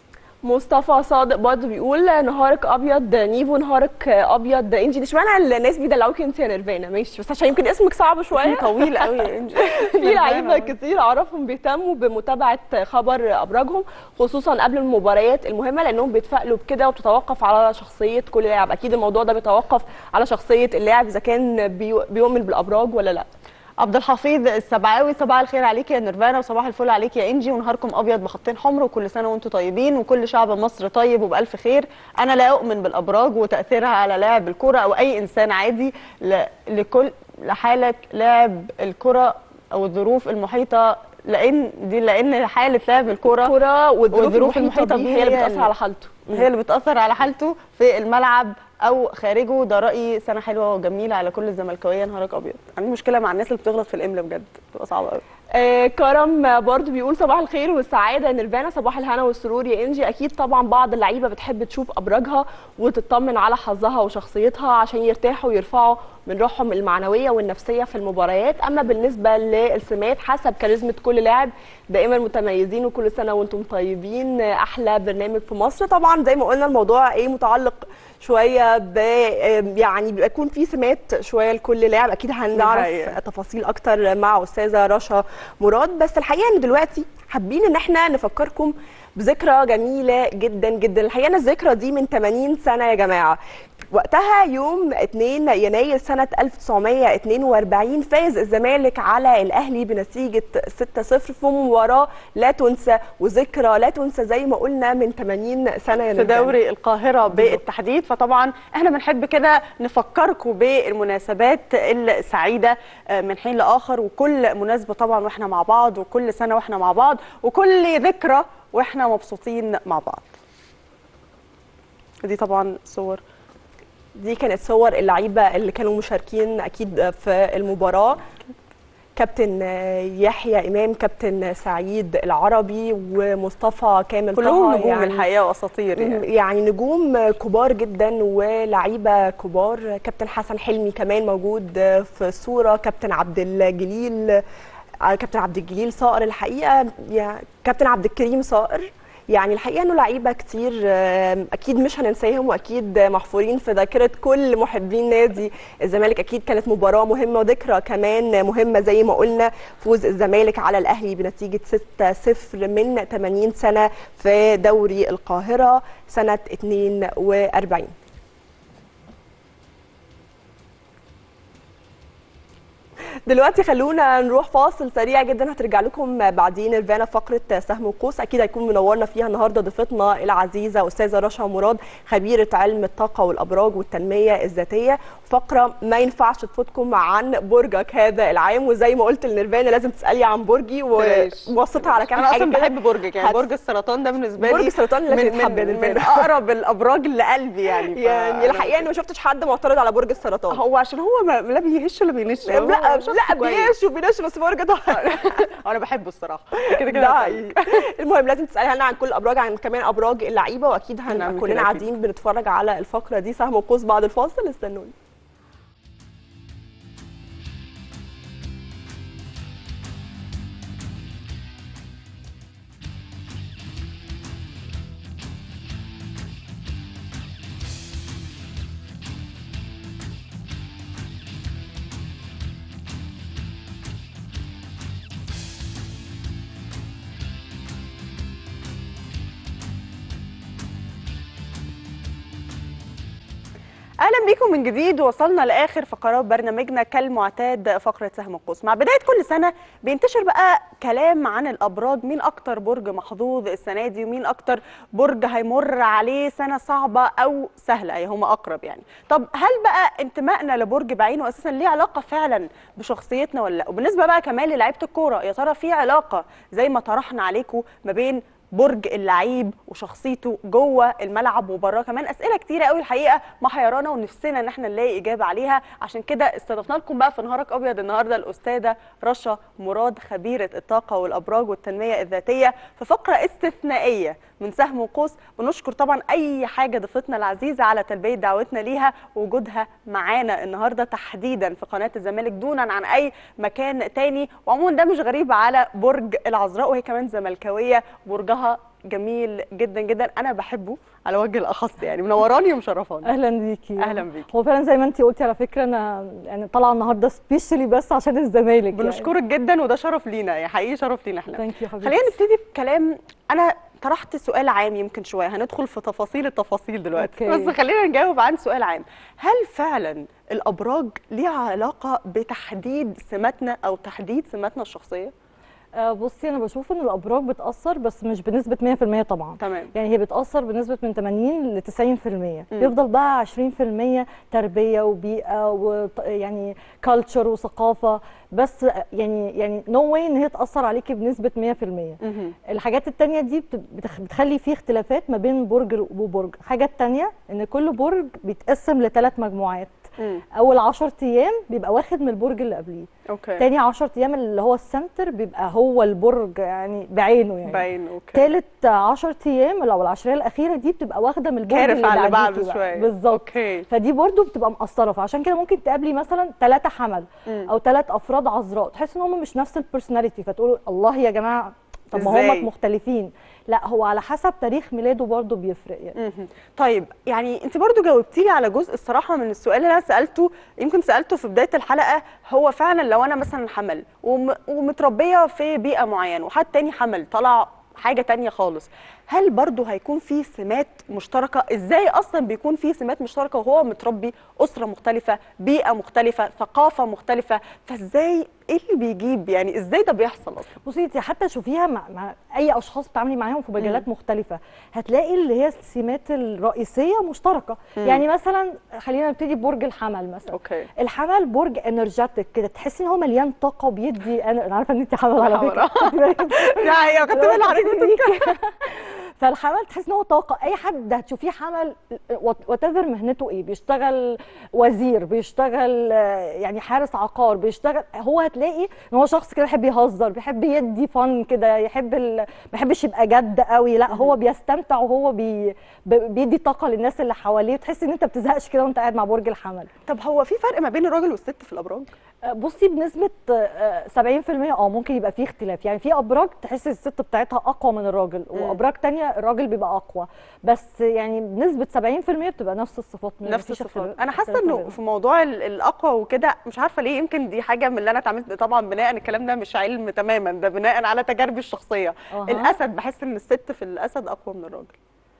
مصطفى صادق برضه بيقول نهارك ابيض نيفو نهارك ابيض انجي دي اشمعنى الناس بيدلعوك انت يا نيرفانا ماشي بس عشان يمكن اسمك صعب شويه طويل قوي يا انجي في لعيبه كتير اعرفهم بيهتموا بمتابعه خبر ابراجهم خصوصا قبل المباريات المهمه لانهم بيتفائلوا بكده وبتتوقف على شخصيه كل لاعب اكيد الموضوع ده بيتوقف على شخصيه اللاعب اذا كان بيو- بيؤمن بالابراج ولا لا عبد الحفيظ السبعاوي صباح الخير عليك يا نيرفانا وصباح الفل عليك يا انجي ونهاركم ابيض بخطين حمر وكل سنه وانتم طيبين وكل شعب مصر طيب وبالف خير انا لا اؤمن بالابراج وتاثيرها على لاعب الكره او اي انسان عادي ل- لكل لحاله لاعب الكره او الظروف المحيطه لان دي لان حاله لاعب الكره الكره والظروف, والظروف المحيطه بيه هي اللي بتاثر اللي- على حالته هي اللي بتاثر على حالته في الملعب او خارجه ده رايي سنه حلوه وجميله على كل الزملكاويه نهارك ابيض عندي مشكله مع الناس اللي بتغلط في الاملا بجد بتبقى صعبه قوي آه كرم برضو بيقول صباح الخير والسعاده يا نيرفانا صباح الهنا والسرور يا انجي اكيد طبعا بعض اللعيبه بتحب تشوف ابراجها وتطمن على حظها وشخصيتها عشان يرتاحوا ويرفعوا من روحهم المعنويه والنفسيه في المباريات اما بالنسبه للسمات حسب كاريزما كل لاعب دائما متميزين وكل سنه وانتم طيبين آه، احلى برنامج في مصر طبعا زي ما قلنا الموضوع ايه متعلق شويه ب آه، يعني بيكون في سمات شويه لكل لاعب اكيد هنعرف حقيقة. تفاصيل اكتر مع استاذه رشا مراد بس الحقيقه ان دلوقتي حابين ان احنا نفكركم بذكرى جميله جدا جدا الحقيقه ان الذكرى دي من 80 سنه يا جماعه وقتها يوم 2 يناير سنة 1942 فاز الزمالك على الأهلي بنتيجة 6-0 في مباراة لا تنسى وذكرى لا تنسى زي ما قلنا من 80 سنة يا في نيرفانا. دوري القاهره بالتحديد فطبعا احنا بنحب كده نفكركم بالمناسبات السعيده آه، من حين لاخر وكل مناسبه طبعا واحنا مع بعض وكل سنه واحنا مع بعض وكل ذكرى واحنا مبسوطين مع بعض دي طبعا صور دي كانت صور اللعيبه اللي كانوا مشاركين اكيد في المباراه كابتن يحيى امام كابتن سعيد العربي ومصطفى كامل كلهم طه نجوم يعني الحقيقه واساطير يعني يعني نجوم كبار جدا ولعيبه كبار كابتن حسن حلمي كمان موجود في الصوره كابتن عبد الجليل كابتن عبد الجليل صقر الحقيقه يعني كابتن عبد الكريم صقر يعني الحقيقه انه لعيبه كتير آم، اكيد مش هننساهم واكيد محفورين في ذاكره كل محبين نادي الزمالك اكيد كانت مباراه مهمه وذكرى كمان مهمه زي ما قلنا فوز الزمالك على الاهلي بنتيجه 6-0 من 80 سنه في دوري القاهره سنه 42 دلوقتي خلونا نروح فاصل سريع جدا هترجع لكم بعدين الفانا فقره سهم وقوس اكيد هيكون منورنا فيها النهارده ضيفتنا العزيزه استاذه رشا مراد خبيره علم الطاقه والابراج والتنميه الذاتيه فقره ما ينفعش تفوتكم عن برجك هذا العام وزي ما قلت لنيرفانا لازم تسالي عن برجي ووصيتها على كام انا حاجه اصلا كده. بحب برجك يعني هت- برج السرطان ده بالنسبه لي برج السرطان اللي من, يتحب من, من بالنسبة. اقرب الابراج لقلبي يعني ف- يعني الحقيقه اني ما شفتش حد معترض على برج السرطان هو عشان هو ما لا بيهش ولا بينش هو لا شخص لا كويس. بيش وبينش بس برج طبعا انا بحبه الصراحه كده كده ده هسألك. حقيقي. المهم لازم تسالي لنا عن كل الابراج عن كمان ابراج اللعيبه واكيد هنعمل هنبقى كده كلنا أكيد. قاعدين بنتفرج على الفقره دي سهم وقوس بعد الفاصل استنوني اهلا بيكم من جديد وصلنا لاخر فقرات برنامجنا كالمعتاد فقره سهم القوس مع بدايه كل سنه بينتشر بقى كلام عن الابراج مين اكتر برج محظوظ السنه دي ومين اكتر برج هيمر عليه سنه صعبه او سهله اي هما اقرب يعني طب هل بقى انتمائنا لبرج بعينه اساسا ليه علاقه فعلا بشخصيتنا ولا لا وبالنسبه بقى كمان للعيبه الكوره يا ترى في علاقه زي ما طرحنا عليكم ما بين برج اللعيب وشخصيته جوه الملعب وبراه كمان اسئله كتيره قوي الحقيقه محيرانا ونفسنا ان احنا نلاقي اجابه عليها عشان كده استضفنا لكم بقى في نهارك ابيض النهارده الاستاذه رشا مراد خبيره الطاقه والابراج والتنميه الذاتيه في فقره استثنائيه من سهم وقوس بنشكر طبعا اي حاجه ضيفتنا العزيزه على تلبيه دعوتنا ليها ووجودها معانا النهارده تحديدا في قناه الزمالك دونا عن اي مكان تاني وعموما ده مش غريب على برج العذراء وهي كمان زملكاويه برجها جميل جدا جدا انا بحبه على وجه الاخص يعني منوراني ومشرفاني اهلا بيكي اهلا بيكي هو فعلا زي ما انت قلتي على فكره انا يعني طالعه النهارده سبيشالي بس عشان الزمالك بنشكرك جدا وده شرف لينا يعني حقيقي شرف لينا احنا ثانك يو حبيبتي خلينا نبتدي بكلام انا طرحت سؤال عام يمكن شويه هندخل في تفاصيل التفاصيل دلوقتي أوكي. بس خلينا نجاوب عن سؤال عام هل فعلا الابراج ليها علاقه بتحديد سماتنا او تحديد سماتنا الشخصيه آه، بصي انا بشوف ان الابراج بتاثر بس مش بنسبه 100% طبعا تمام يعني هي بتاثر بنسبه من 80 ل 90% بيفضل بقى 20% تربيه وبيئه ويعني كلتشر وثقافه بس يعني يعني نو واي ان هي تاثر عليكي بنسبه 100% مهم. الحاجات التانية دي بت- بتخ- بتخلي فيه اختلافات ما بين برج وبرج الحاجة التانية ان كل برج بيتقسم لثلاث مجموعات مم. اول 10 ايام بيبقى واخد من البرج اللي قبليه اوكي تاني 10 ايام اللي هو السنتر بيبقى هو البرج يعني بعينه يعني باين اوكي تالت 10 ايام او العشريه الاخيره دي بتبقى واخده من البرج كارف على اللي بعديكي بعده بقى. شويه بالظبط اوكي فدي برضو بتبقى مأثرة فعشان كده ممكن تقابلي مثلا ثلاثة حمل مم. أو ثلاث أفراد عذراء تحس إن هم مش نفس البرسوناليتي فتقولوا الله يا جماعة طب ما إزاي؟ هم مختلفين لا هو على حسب تاريخ ميلاده برضو بيفرق يعني مهم. طيب يعني انت برضو جاوبتي لي على جزء الصراحه من السؤال اللي انا سالته يمكن سالته في بدايه الحلقه هو فعلا لو انا مثلا حمل وم- ومتربيه في بيئه معينه وحد تاني حمل طلع حاجه تانية خالص هل برضو هيكون في سمات مشتركه ازاي اصلا بيكون في سمات مشتركه وهو متربي اسره مختلفه بيئه مختلفه ثقافه مختلفه فازاي ايه اللي بيجيب يعني ازاي ده بيحصل اصلا بصي انت حتى شوفيها مع, مع اي اشخاص بتتعاملي معاهم في مجالات مختلفه هتلاقي اللي هي السمات الرئيسيه مشتركه مم. يعني مثلا خلينا نبتدي ببرج الحمل مثلا اوكي الحمل برج انرجيتك كده تحسي ان هو مليان طاقه وبيدي انا انا عارفه ان انت حمل على حمل، فكره آه. خدي بالك. دي حقيقة، خدت بالي حضرتك. فالحمل تحس ان هو طاقه اي حد هتشوفيه حمل وات ايفر مهنته ايه بيشتغل وزير بيشتغل آه، يعني حارس عقار بيشتغل هو هتلاقي ان هو شخص كده بيحب يهزر بيحب يدي فن كده يحب ال... ما بيحبش يبقى جد قوي لا هو بيستمتع وهو بي... ب- بيدي طاقه للناس اللي حواليه تحس ان انت بتزهقش كده وانت قاعد مع برج الحمل طب هو في فرق ما بين الراجل والست في الابراج بصي بنسبة آه، 70% اه ممكن يبقى فيه اختلاف يعني في ابراج تحس الست بتاعتها اقوى من الراجل مم. وابراج تانية الراجل بيبقى اقوى بس يعني بنسبة 70% بتبقى نفس الصفات نفس مفيش الصفات اختلاف- انا حاسه اختلاف ما انه بينهم. في موضوع ال- الاقوى وكده مش عارفه ليه يمكن دي حاجه من اللي انا اتعاملت طبعا بناء الكلام ده مش علم تماما ده بناء على تجاربي الشخصيه أها. الاسد بحس ان الست في الاسد اقوى من الراجل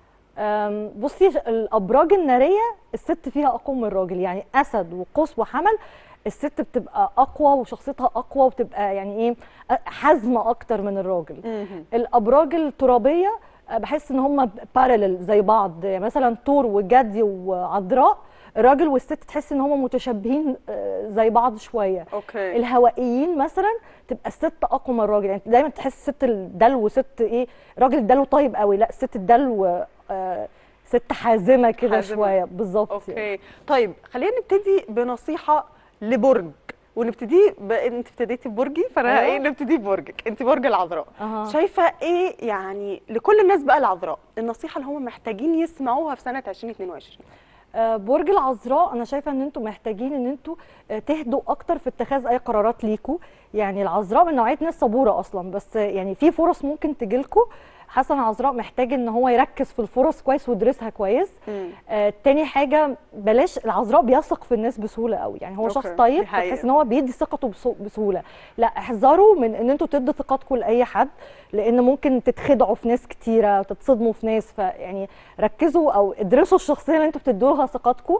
أم، بصي ش- الابراج الناريه الست فيها اقوى من الراجل يعني اسد وقوس وحمل الست بتبقى اقوى وشخصيتها اقوى وبتبقى يعني ايه أ- حازمه اكتر من الراجل الابراج الترابيه أه، بحس ان هم بارلل زي بعض يعني مثلا طور وجدي وعذراء الراجل والست تحس ان هم متشابهين أه، زي بعض شويه اوكي الهوائيين مثلا تبقى الست اقوى من الراجل يعني دايما تحس الست الدلو ست ايه راجل الدلو طيب قوي لا الست الدلو آه ست حازمه كده حازمة. شويه بالظبط اوكي طيب خلينا نبتدي بنصيحه لبرج ونبتدي ب... انت ابتديتي ببرجي فانا أيوة. ايه نبتدي ببرجك انت برج العذراء أها. شايفه ايه يعني لكل الناس بقى العذراء النصيحه اللي هم محتاجين يسمعوها في سنه 2022 آه، برج العذراء انا شايفه ان انتوا محتاجين ان انتوا آه، تهدوا اكتر في اتخاذ اي قرارات ليكوا يعني العذراء من نوعيه ناس صبوره اصلا بس آه، يعني في فرص ممكن تجيلكوا حسن عذراء محتاج ان هو يركز في الفرص كويس ويدرسها كويس آه تاني حاجه بلاش العذراء بيثق في الناس بسهوله قوي يعني هو أوكي، شخص دي طيب حقيقة. فتحس ان هو بيدي ثقته بسو- بسهوله لا احذروا من ان انتوا تدوا ثقتكم لاي حد لان ممكن تتخدعوا في ناس كتيره وتتصدموا في ناس فيعني ركزوا او ادرسوا الشخصيه اللي انتوا بتدوا لها ثقتكم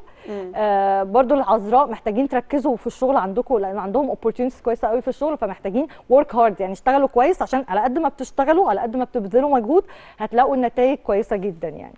آه برضو العذراء محتاجين تركزوا في الشغل عندكم لان عندهم اوبورتيونيتيز كويسه قوي في الشغل فمحتاجين ورك هارد يعني اشتغلوا كويس عشان على قد ما بتشتغلوا على قد ما بتبذلوا مجهود هتلاقوا النتائج كويسه جدا يعني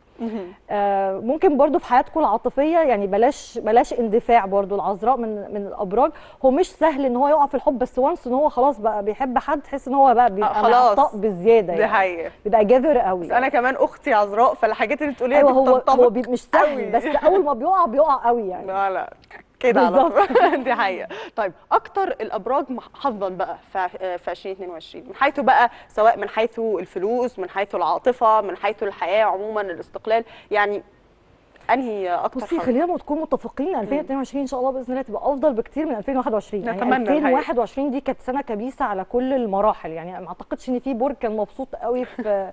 آه، ممكن برضو في حياتكم العاطفيه يعني بلاش بلاش اندفاع برضو العذراء من من الابراج هو مش سهل ان هو يقع في الحب بس وانس ان هو خلاص بقى بيحب حد تحس ان هو بقى بيبقى خلاص. معطاء بزياده دي يعني حقيقة. بيبقى جافر قوي بس انا كمان اختي عذراء فالحاجات اللي بتقوليها ايوه دي هو بتنطبق هو بي مش سهل قوي. بس اول ما بيقع بيقع قوي يعني لا لا كده على بالظبط. طول دي حقيقه طيب اكتر الابراج مح- حظا بقى في في 2022 من حيث بقى سواء من حيث الفلوس من حيث العاطفه من حيث الحياه عموما الاستقلال يعني انهي اكتر بصي حر؟ خلينا نكون متفقين 2022 ان شاء الله باذن الله تبقى افضل بكتير من 2021 يعني نتمنى الحقيقة. 2021 دي كانت سنه كبيسه على كل المراحل يعني ما اعتقدش ان في برج كان مبسوط قوي في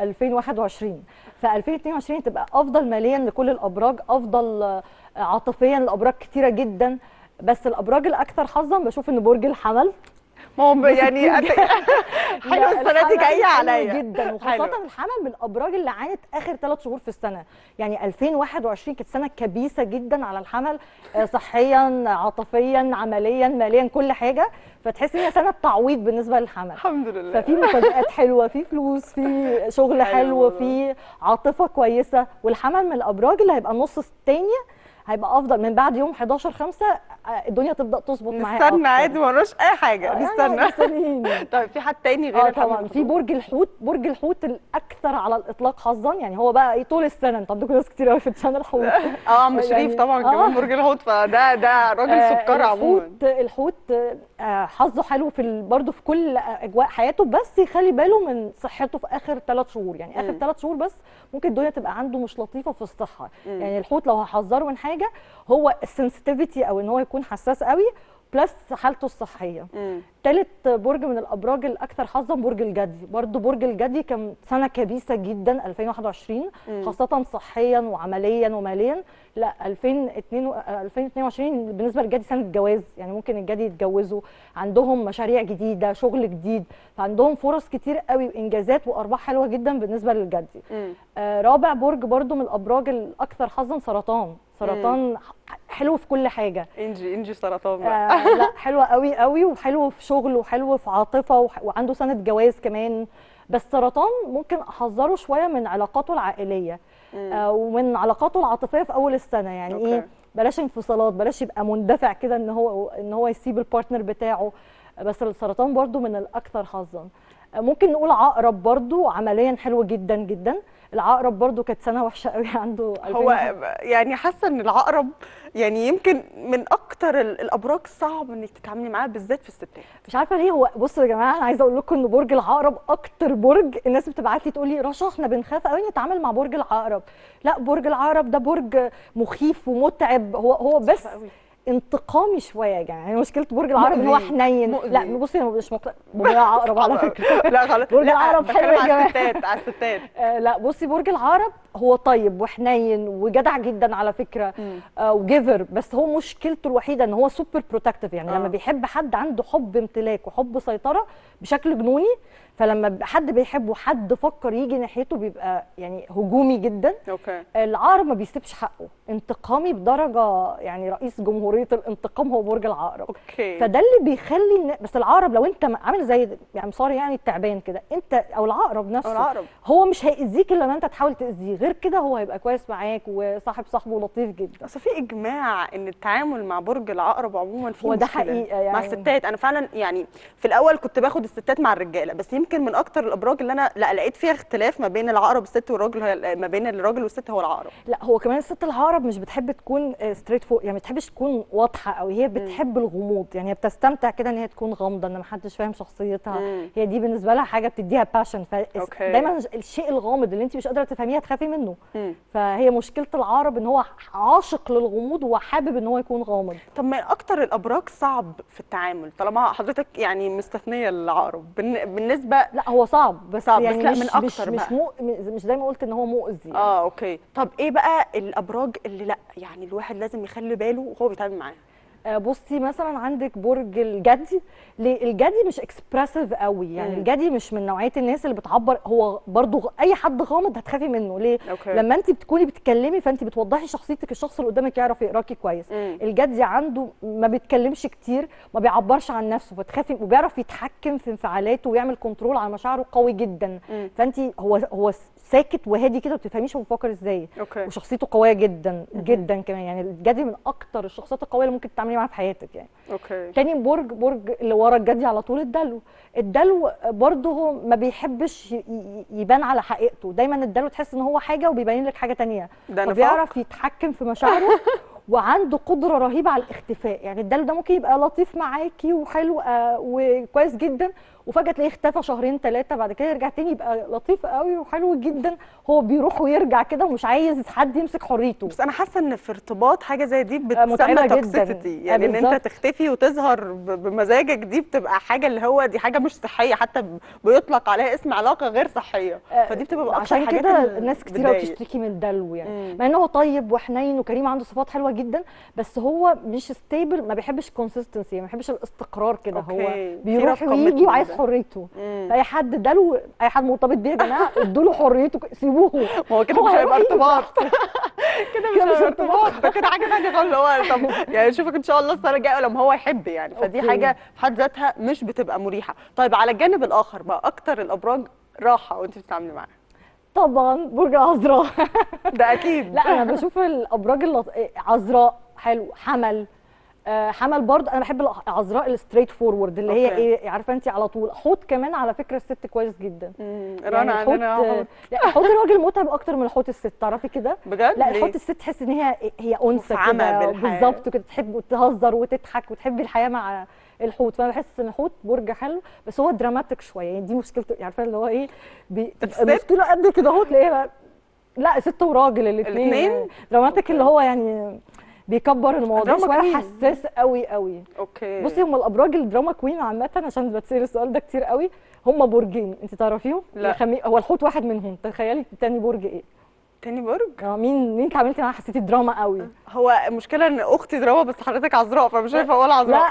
2021 ف 2022 تبقى افضل ماليا لكل الابراج افضل آه، عاطفيا لابراج كتيره جدا بس الابراج الاكثر حظا بشوف ان برج الحمل ما هو يعني بس أت- حلو لا، السنه دي الحمل جايه حلو عليا جدا حلو. وخاصه الحمل من الابراج اللي عانت اخر ثلاث شهور في السنه يعني 2021 كانت سنه كبيسه جدا على الحمل آه، صحيا عاطفيا عمليا ماليا كل حاجه فتحس ان هي سنه تعويض بالنسبه للحمل الحمد لله ففي مفاجآت حلوه في فلوس في شغل حلو حلو والله. في عاطفه كويسه والحمل من الابراج اللي هيبقى النص الثاني هيبقى افضل من بعد يوم 11 5 الدنيا تبدا تظبط معايا نستنى أكتر. عادي ما ورناش اي حاجه آه، نستنى مستنيين طيب في حد تاني غير اه الحمل طبعا في برج الحوت برج الحوت الاكثر على الاطلاق حظا يعني هو بقى ايه طول السنه انت عندكم ناس كتير قوي في الشانل حوت اه عم شريف يعني- طبعا آه. كمان برج الحوت فده ده راجل آه، سكر عموما الحوت الحوت آه، حظه حلو في ال- برضه في كل اجواء حياته بس يخلي باله من صحته في اخر ثلاث شهور يعني اخر مم. ثلاث شهور بس ممكن الدنيا تبقى عنده مش لطيفه في الصحه مم. يعني الحوت لو هحذره من حاجه هو السنسيتيفيتي او ان هو يكون حساس قوي بلس حالته الصحيه مم. تالت برج من الابراج الاكثر حظا برج الجدي برضو برج الجدي كان سنه كبيسه جدا 2021 مم. خاصه صحيا وعمليا وماليا لا 2022 آه، 2022 بالنسبه للجدي سنه جواز يعني ممكن الجدي يتجوزوا عندهم مشاريع جديده شغل جديد فعندهم فرص كتير قوي وانجازات وارباح حلوه جدا بالنسبه للجدي مم. آه، رابع برج برضو من الابراج الاكثر حظا سرطان سرطان ح- حلو في كل حاجه انجي انجي سرطان بقى آه لا حلوه قوي قوي وحلو في شغل وحلو في عاطفه وح- وعنده سنه جواز كمان بس سرطان ممكن احذره شويه من علاقاته العائليه مم. آه ومن علاقاته العاطفيه في اول السنه يعني أوكي. ايه بلاش انفصالات بلاش يبقى مندفع كده ان هو ان هو يسيب البارتنر بتاعه بس السرطان برضو من الاكثر حظا آه، ممكن نقول عقرب برضو عمليا حلو جدا جدا العقرب برضو كانت سنه وحشه قوي عنده هو 2000 يعني حاسه ان العقرب يعني يمكن من اكتر ال- الابراج صعب انك تتعاملي معاه بالذات في الستات مش عارفه ليه هو بصوا يا جماعه انا عايزه اقول لكم ان برج العقرب اكتر برج الناس بتبعت لي تقول لي رشا احنا بنخاف قوي نتعامل مع برج العقرب لا برج العقرب ده برج مخيف ومتعب هو هو بس قوي. انتقامي شويه يا جماعه يعني مشكله برج العقرب ان هو مؤذي. حنين مؤذي. لا بصي انا مش مقتنعه برج العقرب على فكره لا خلاص برج لا العقرب حلو بتكلم يا على جماعه الستات على الستات آه، لا بصي برج العقرب هو طيب وحنين وجدع جدا على فكره آه وجيفر بس هو مشكلته الوحيده ان هو سوبر بروتكتيف يعني آه. لما بيحب حد عنده حب امتلاك وحب سيطره بشكل جنوني فلما بيبقى حد بيحبه حد فكر يجي ناحيته بيبقى يعني هجومي جدا اوكي العقرب ما بيسيبش حقه انتقامي بدرجه يعني رئيس جمهوريه الانتقام هو برج العقرب اوكي فده اللي بيخلي النا- بس العقرب لو انت عامل زي يعني سوري يعني التعبان كده انت او العقرب نفسه العقرب هو مش هيأذيك الا لما انت تحاول تأذيه غير كده هو هيبقى كويس معاك وصاحب صاحبه لطيف جدا اصل في اجماع ان التعامل مع برج العقرب عموما فيه هو ده مشكلة. حقيقة مع يعني. الستات انا فعلا يعني في الاول كنت باخد الستات مع الرجاله بس يمكن من اكتر الابراج اللي انا لا لقيت فيها اختلاف ما بين العقرب الست والراجل هي- ما بين الراجل والست هو العقرب لا هو كمان الست العقرب مش بتحب تكون ستريت فوق يعني ما بتحبش تكون واضحه قوي هي بتحب الغموض يعني هي بتستمتع كده ان هي تكون غامضه ان محدش فاهم شخصيتها مم. هي دي بالنسبه لها حاجه بتديها باشن أوكي. فدايما الشيء الغامض اللي انت مش قادره تفهميه هتخافي منه مم. فهي مشكله العقرب ان هو عاشق للغموض وحابب ان هو يكون غامض طب من اكتر الابراج صعب في التعامل طالما حضرتك يعني مستثنيه العقرب بالن- بالنسبه لا هو صعب بس صعب، بس يعني لا، مش من مش أكتر مش, بقى. مو مش زي ما قلت ان هو مؤذي يعني. اه اوكي طب ايه بقى الابراج اللي لا يعني الواحد لازم يخلي باله وهو بيتعامل معاها آه، بصي مثلا عندك برج الجدي ليه الجدي مش اكسبرسيف قوي يعني مم. الجدي مش من نوعيه الناس اللي بتعبر هو برضو غ- اي حد غامض هتخافي منه ليه أوكي. لما انت بتكوني بتتكلمي فانت بتوضحي شخصيتك الشخص اللي قدامك يعرف يقراكي كويس مم. الجدي عنده ما بيتكلمش كتير ما بيعبرش عن نفسه فتخافي وبيعرف يتحكم في انفعالاته ويعمل كنترول على مشاعره قوي جدا مم. فانت هو هو ساكت وهادي كده ما بتفهميش هو بيفكر ازاي اوكي وشخصيته قويه جدا جدا كمان يعني الجدي من اكتر الشخصيات القويه اللي ممكن تتعاملي معاها في حياتك يعني اوكي تاني برج برج اللي ورا الجدي على طول الدلو الدلو برضه هو ما بيحبش ي- ي- يبان على حقيقته دايما الدلو تحس ان هو حاجه وبيبين لك حاجه تانية ده نفاق؟ وبيعرف يتحكم في مشاعره وعنده قدره رهيبه على الاختفاء يعني الدلو ده ممكن يبقى لطيف معاكي وحلو آه، وكويس جدا وفجاه تلاقيه اختفى شهرين ثلاثه بعد كده يرجع تاني يبقى لطيف قوي وحلو جدا هو بيروح ويرجع كده ومش عايز حد يمسك حريته بس انا حاسه ان في ارتباط حاجه زي دي متعبة بتسمى جداً. توكسيسيتي آه، يعني ان انت بالظبط. تختفي وتظهر ب- بمزاجك دي بتبقى حاجه اللي هو دي حاجه مش صحيه حتى ب- بيطلق عليها اسم علاقه غير صحيه فدي بتبقى اكتر عشان حاجات كده اللي الناس كتير قوي بتضايق. بتشتكي من الدلو يعني مم. مع انه هو طيب وحنين وكريم عنده صفات حلوه جدا بس هو مش ستيبل ما بيحبش كونسيستنسي ما بيحبش الاستقرار كده هو أوكي. في بيروح رقم ويجي مثل وعايز ده. حريته مم. فاي حد دلو اي حد مرتبط بيه يا جماعه ادوا له حريته سيبوه ما هو كده مش هيبقى هيروح ارتباط كده مش كده مش هيبقى ارتباط. ارتباط ده كده حاجه ثانيه خالص اللي هو طب يعني نشوفك ان شاء الله السنه الجايه لما هو يحب يعني فدي أوكي. حاجه في حد ذاتها مش بتبقى مريحه طيب على الجانب الاخر بقى اكتر الابراج راحه وانت بتتعاملي معاها طبعا برج العذراء ده اكيد لا انا بشوف الابراج اللط... عذراء حلو حمل آه، حمل برضه انا بحب العذراء الستريت فورورد اللي هي أوكي. ايه عارفه انت على طول حوت كمان على فكره الست كويس جدا رنا الحوت عندنا حوت. لا الحوت الراجل متعب اكتر من الحوت الست تعرفي كده بجد لا ليه؟ الحوت الست تحس ان هي هي انثى مفعمة كده بالحياة. بالظبط كده تحب تهزر وتضحك وتحب الحياه مع الحوت فانا بحس ان الحوت برج حلو بس هو دراماتيك شويه يعني دي مشكلته عارفه اللي هو ايه بي... الست؟ المشكله قد كده اهو تلاقيها لا ست وراجل الاثنين الاتنين؟ دراماتيك اللي هو يعني بيكبر المواضيع دراما شويه كوين. حساس قوي قوي اوكي بصي هم الابراج الدراما كوين عامه عشان بتسال السؤال ده كتير قوي هم برجين انت تعرفيهم لا. الخمي... هو الحوت واحد منهم تخيلي تاني برج ايه تاني برج اه مين مين اتعاملتي معاه حسيتي دراما قوي هو المشكله ان اختي دراما بس حضرتك عذراء فمش شايفه اقول عذراء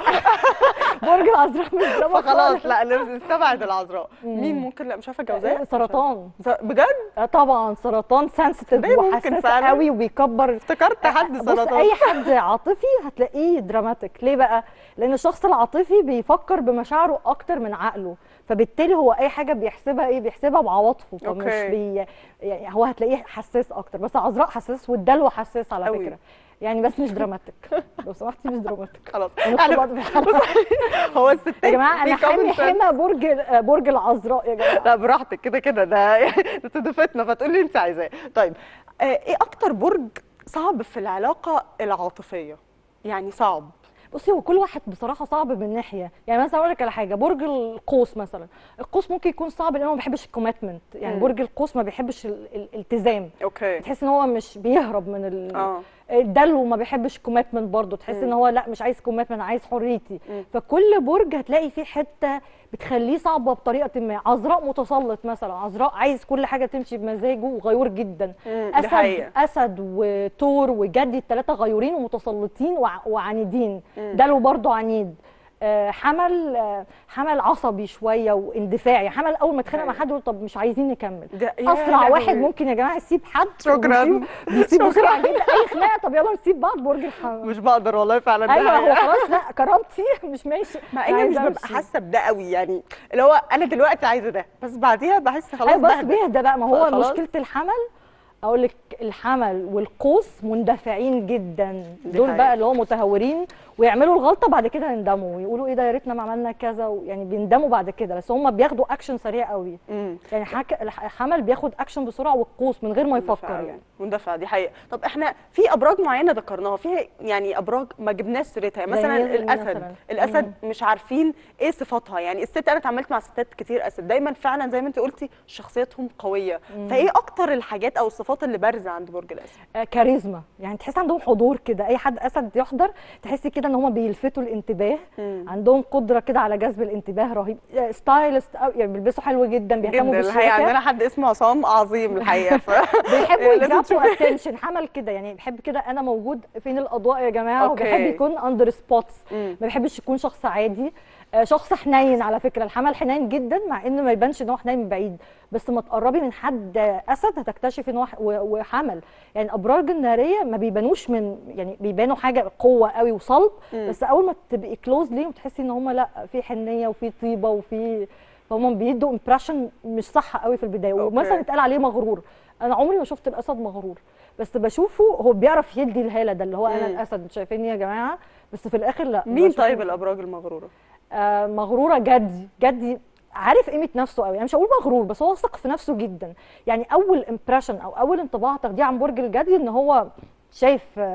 برج العذراء مش دراما فخلاص خالص. لا لازم نستبعد العذراء مين ممكن لا مش عارفه جوزاء سرطان بجد آه طبعا سرطان سنسيتيف ده ممكن وحساس فعلا. قوي وبيكبر افتكرت حد بص سرطان اي حد عاطفي هتلاقيه دراماتيك ليه بقى لان الشخص العاطفي بيفكر بمشاعره اكتر من عقله فبالتالي هو اي حاجه بيحسبها ايه بيحسبها بعواطفه فمش أوكي. بي يعني هو هتلاقيه حساس اكتر بس عذراء حساس والدلو حساس على أوي. فكره يعني بس مش دراماتيك لو سمحتي مش دراماتيك خلاص ندخل بعض في الحلقة. هو الستات يا جماعه انا في حامي common sense. حمى برج برج العذراء يا جماعه لا براحتك كده كده ده ده ضيفتنا فتقولي انت عايزاه طيب آه، ايه اكتر برج صعب في العلاقه العاطفيه يعني صعب بصي هو كل واحد بصراحه صعب من ناحيه يعني مثلا اقول لك على حاجه برج القوس مثلا القوس ممكن يكون صعب لانه ما بيحبش الكوميتمنت يعني مم. برج القوس ما بيحبش ال- ال- الالتزام اوكي تحس ان هو مش بيهرب من ال... اه الدلو ما بيحبش كوميتمنت برضه تحس مم. ان هو لا مش عايز كوميتمنت عايز حريتي مم. فكل برج هتلاقي فيه حته بتخليه صعبه بطريقه ما عذراء متسلط مثلا عذراء عايز كل حاجه تمشي بمزاجه وغيور جدا مم، دي اسد حقيقة. اسد وتور وجدي الثلاثه غيورين ومتسلطين وع- وعنيدين مم. دلو برضه عنيد آه، حمل آه، حمل عصبي شويه واندفاعي حمل اول ما اتخانق مع أيوة. حد يقول طب مش عايزين نكمل ده يا اسرع لهوي. واحد ممكن يا جماعه يسيب حد شكراً. ويسيب- بيسيب شكراً. بسرعه جدا اي خناقه طب يلا نسيب بعض برج الحمل مش بقدر والله فعلا ده ايوه هو حقيقة. خلاص لا كرامتي مش ماشي مع أنا اني مش عايزة ببقى أمشي. حاسه بده قوي يعني اللي هو انا دلوقتي عايزه ده بس بعديها بحس خلاص ايوه بس بهدى. بيهدى بقى ما هو فخلاص. مشكله الحمل اقول لك الحمل والقوس مندفعين جدا دي دول حقيقة. بقى اللي هو متهورين ويعملوا الغلطه بعد كده يندموا ويقولوا ايه ده يا ريتنا ما عملنا كذا و- يعني بيندموا بعد كده بس هم بياخدوا اكشن سريع قوي مم. يعني حك... الح- الحمل بياخد اكشن بسرعه والقوس من غير ما يفكر مندفع يعني يعني مندفع دي حقيقه طب احنا في ابراج معينه ذكرناها في يعني ابراج ما جبناش سيرتها يعني زي مثلا إيه الاسد مثلاً؟ الاسد مش عارفين ايه صفاتها يعني الست انا اتعاملت مع ستات كتير اسد دايما فعلا زي ما انت قلتي شخصيتهم قويه مم. فايه اكتر الحاجات او الصفات اللي بارزه عند برج الاسد آه، كاريزما يعني تحس عندهم حضور كده اي حد اسد يحضر تحسي كده ان هم بيلفتوا الانتباه مم. عندهم قدره كده على جذب الانتباه رهيب آه، ستايلست أوي، يعني بيلبسوا حلو جدا بيهتموا جدا الحقيقه عندنا بالشياكه حد اسمه عصام عظيم الحقيقه ف... بيحبوا لازم يجربوا تشوفي. اتنشن حمل كده يعني بيحب كده انا موجود فين الاضواء يا جماعه أوكي. وبيحب يكون اندر سبوتس مم. ما بيحبش يكون شخص عادي آه، شخص حنين على فكره الحمل حنين جدا مع ان ما يبانش ان هو حنين من بعيد بس ما تقربي من حد اسد هتكتشفي ان هو ح- و- وحمل يعني الابراج الناريه ما بيبانوش من يعني بيبانوا حاجه قوه قوي وصلب مم. بس اول ما تبقي كلوز ليهم تحسي ان هم لا في حنيه وفي طيبه وفي فهم بيدوا امبريشن مش صح قوي في البدايه أوكي. ومثلا اتقال عليه مغرور انا عمري ما شفت الاسد مغرور بس بشوفه هو بيعرف يدي الهاله ده اللي هو انا مم. الاسد شايفيني يا جماعه بس في الاخر لا مين بشوفه- طيب الابراج المغروره آه مغروره جدي جدي عارف قيمه نفسه قوي يعني مش هقول مغرور بس هو واثق في نفسه جدا يعني اول امبريشن او اول انطباع تاخديه عن برج الجدي ان هو شايف آه،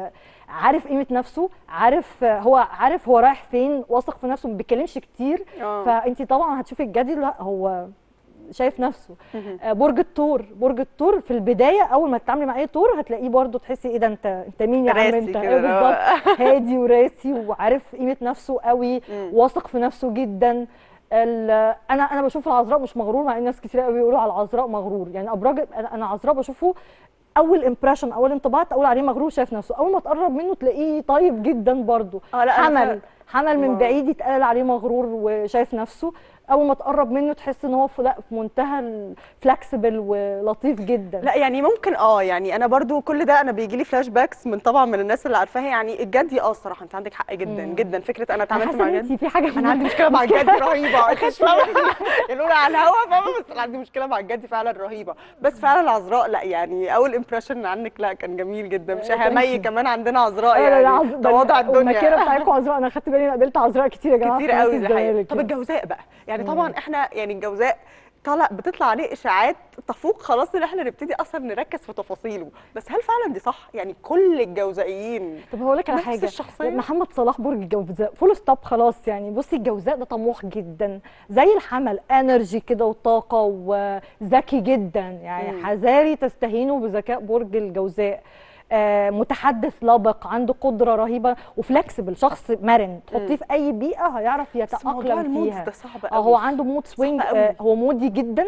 عارف قيمه نفسه عارف آه، هو عارف هو رايح فين واثق في نفسه ما بيتكلمش كتير آه. فانت طبعا هتشوفي الجدي لا هو شايف نفسه آه، برج الثور برج الثور في البدايه اول ما تتعاملي مع اي ثور هتلاقيه برضو تحسي ايه ده انت انت مين يا عم راسي انت كده، أيوة اللي هو- بالظبط هادي وراسي وعارف قيمه نفسه قوي مم. واثق في نفسه جدا ال- انا انا بشوف العذراء مش مغرور مع ان ناس كتير قوي بيقولوا على العذراء مغرور يعني ابراج انا أنا عذراء بشوفه اول امبريشن اول انطباع تقول عليه مغرور شايف نفسه اول ما تقرب منه تلاقيه طيب جدا برضه اه لا أنا حمل فعلا- حمل من ما- بعيد يتقال عليه مغرور وشايف نفسه اول ما تقرب منه تحس ان هو في لا في منتهى الفلكسبل ولطيف جدا لا يعني ممكن اه يعني انا برضو كل ده انا بيجي لي فلاش باكس من طبعا من الناس اللي عارفاها يعني الجدي اه الصراحه انت عندك حق جدا مم. جدا فكره انا انا اتعاملت حاسه مع ان جدي انت في حاجه انا عندي مشكله مع الجدي رهيبه انت مش فاهمه الاولى على الهوا فاهمه بس انا عندي مشكله مع الجدي فعلا رهيبه بس فعلا العذراء لا يعني اول امبريشن عنك لا كان جميل جدا مش آه، همي thank you. كمان عندنا عذراء لا، لا، يعني لا، عز- ده وضع الماكيره الدنيا بتاعتكم عذراء انا خدت بالي انا قابلت عذراء كتير يا جماعه كتير في قوي قناة ده حقيقي الزمالك طب يعني. الجوزاء بقى يعني مم. طبعا احنا يعني الجوزاء طلع بتطلع عليه اشاعات تفوق خلاص ان احنا نبتدي اصلا نركز في تفاصيله بس هل فعلا دي صح يعني كل الجوزائيين طب هقول لك على نفس حاجه الشخصية؟ محمد صلاح برج الجوزاء فول ستوب خلاص يعني بصي الجوزاء ده طموح جدا زي الحمل انرجي كده وطاقه وذكي جدا يعني مم. حذاري تستهينوا بذكاء برج الجوزاء آه متحدث لبق عنده قدره رهيبه وفلكسبل شخص مرن تحطيه في اي بيئه هيعرف بس موضوع يتاقلم المودز فيها ده صعب اه قوي هو عنده مود سوينج قوي. آه هو مودي جدا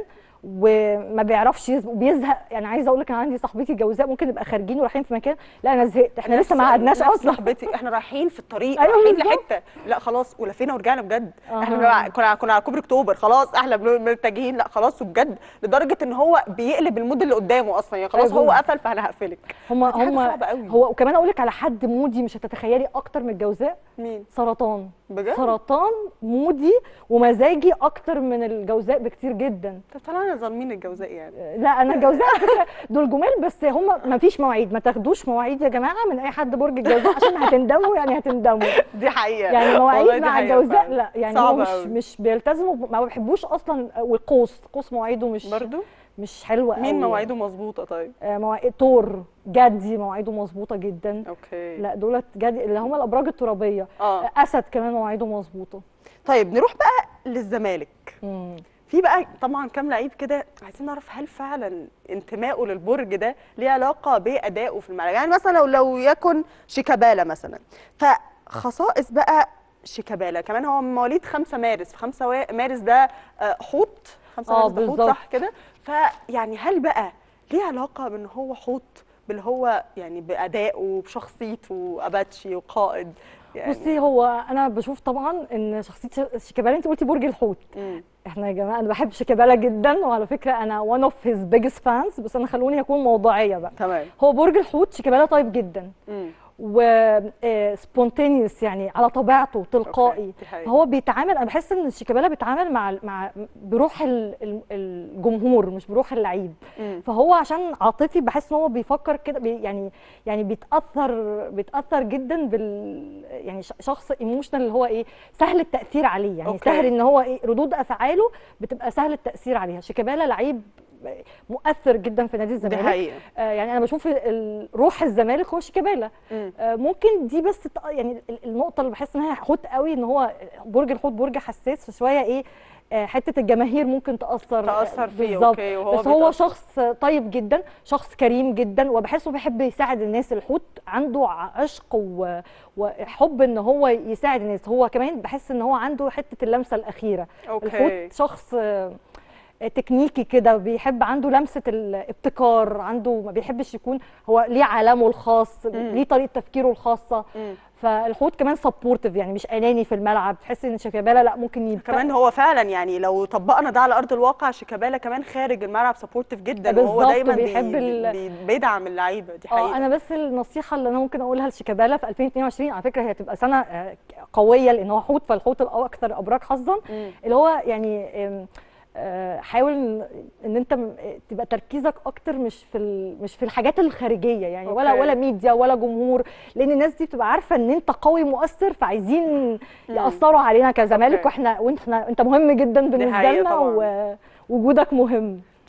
وما بيعرفش يز... وبيزهق يعني عايزه اقول لك انا عندي صاحبتي جوزاء ممكن نبقى خارجين ورايحين في مكان لا انا زهقت احنا لسه ما نفس- قعدناش نفس اصلا صاحبتي احنا رايحين في الطريق أيوة رايحين بالظبط. لحته لا خلاص ولفينا ورجعنا بجد أها. احنا بنبقى- كنا كنا على كوبري اكتوبر خلاص احنا بن- متجهين لا خلاص وبجد لدرجه ان هو بيقلب المود اللي قدامه اصلا يعني خلاص أيوة هو بالظبط. قفل فانا هقفلك هم دي حاجة هم صعبة قوي. هو وكمان اقول لك على حد مودي مش هتتخيلي اكتر من الجوزاء مين سرطان بجد سرطان مودي ومزاجي اكتر من الجوزاء بكتير جدا طب طلعنا ظالمين الجوزاء يعني لا انا الجوزاء على فكره دول جمال بس هم ما فيش مواعيد ما تاخدوش مواعيد يا جماعه من اي حد برج الجوزاء عشان هتندموا يعني هتندموا دي حقيقه يعني والله مواعيد دي مع حقيقة الجوزاء فعلا. لا يعني هو صعبة مش أوي. مش بيلتزموا ما بيحبوش اصلا والقوس قوس مواعيده مش برضو مش حلوه قوي مين مواعيده مظبوطه طيب آه، مواعيد تور جدي مواعيده مظبوطه جدا اوكي لا دولت جدي اللي هم الابراج الترابيه اه آه، اسد كمان مواعيده مظبوطه طيب نروح بقى للزمالك مم. في بقى طبعا كام لعيب كده عايزين نعرف هل فعلا انتمائه للبرج ده ليه علاقه بادائه في الملعب يعني مثلا لو لو يكن شيكابالا مثلا فخصائص بقى شيكابالا كمان هو من مواليد 5 مارس في 5 وا- مارس ده آه، حوت 5 آه، مارس ده حوت بالظبط. صح كده فيعني هل بقى ليه علاقه بان هو حوت باللي هو يعني بادائه بشخصيته اباتشي وقائد يعني بصي هو انا بشوف طبعا ان شخصيه ش- شيكابالا انت قلتي برج الحوت مم. احنا يا جماعه انا بحب شيكابالا جدا وعلى فكره انا one of his biggest fans بس انا خلوني اكون موضوعيه بقى تمام هو برج الحوت شيكابالا طيب جدا مم. و سبونتينيوس يعني على طبيعته تلقائي أوكي، دي حقيقة. فهو بيتعامل انا بحس ان شيكابالا بيتعامل مع مع بروح ال- ال- الجمهور مش بروح اللعيب مم. فهو عشان عاطفي بحس ان هو بيفكر كده بي يعني يعني بيتاثر بيتاثر جدا بال يعني ش- شخص ايموشنال اللي هو ايه سهل التاثير عليه يعني أوكي. سهل ان هو ايه ردود افعاله بتبقى سهل التاثير عليها شيكابالا لعيب مؤثر جدا في نادي دي الزمالك حقيقه آه يعني انا بشوف ال- روح الزمالك هو شيكابالا مم. آه ممكن دي بس تق- يعني ال- النقطه اللي بحس انها حوت قوي ان هو برج الحوت برج حساس فشويه ايه آه، حته الجماهير ممكن تاثر تأثر فيه، بالظبط. أوكي، وهو بس هو بيتأثر. شخص طيب جدا شخص كريم جدا وبحسه بيحب يساعد الناس الحوت عنده عشق و... وحب ان هو يساعد الناس هو كمان بحس ان هو عنده حته اللمسه الاخيره أوكي. الحوت شخص آه، تكنيكي كده بيحب عنده لمسه الابتكار عنده ما بيحبش يكون هو ليه عالمه الخاص ليه طريقه تفكيره الخاصه مم. فالحوت كمان سبورتيف يعني مش اناني في الملعب تحس ان شيكابالا لا ممكن يبقى كمان هو فعلا يعني لو طبقنا ده على ارض الواقع شيكابالا كمان خارج الملعب سبورتيف جدا وهو بالظبط، دايما بيحب بي ال- بي بيدعم اللعيبه دي حقيقه اه انا بس النصيحه اللي انا ممكن اقولها لشيكابالا في 2022 على فكره هي هتبقى سنه آه، قويه لان هو حوت فالحوت الاكثر ابراج حظا مم. اللي هو يعني آم، آه، حاول إن- ان انت م- تبقى تركيزك اكتر مش في ال- مش في الحاجات الخارجيه يعني ولا أوكي. ولا ميديا ولا جمهور لان الناس دي بتبقى عارفه ان انت قوي مؤثر فعايزين ياثروا علينا كزمالك أوكي. واحنا وانت انت مهم جدا بالنسبه حقيقة لنا طبعاً. ووجودك مهم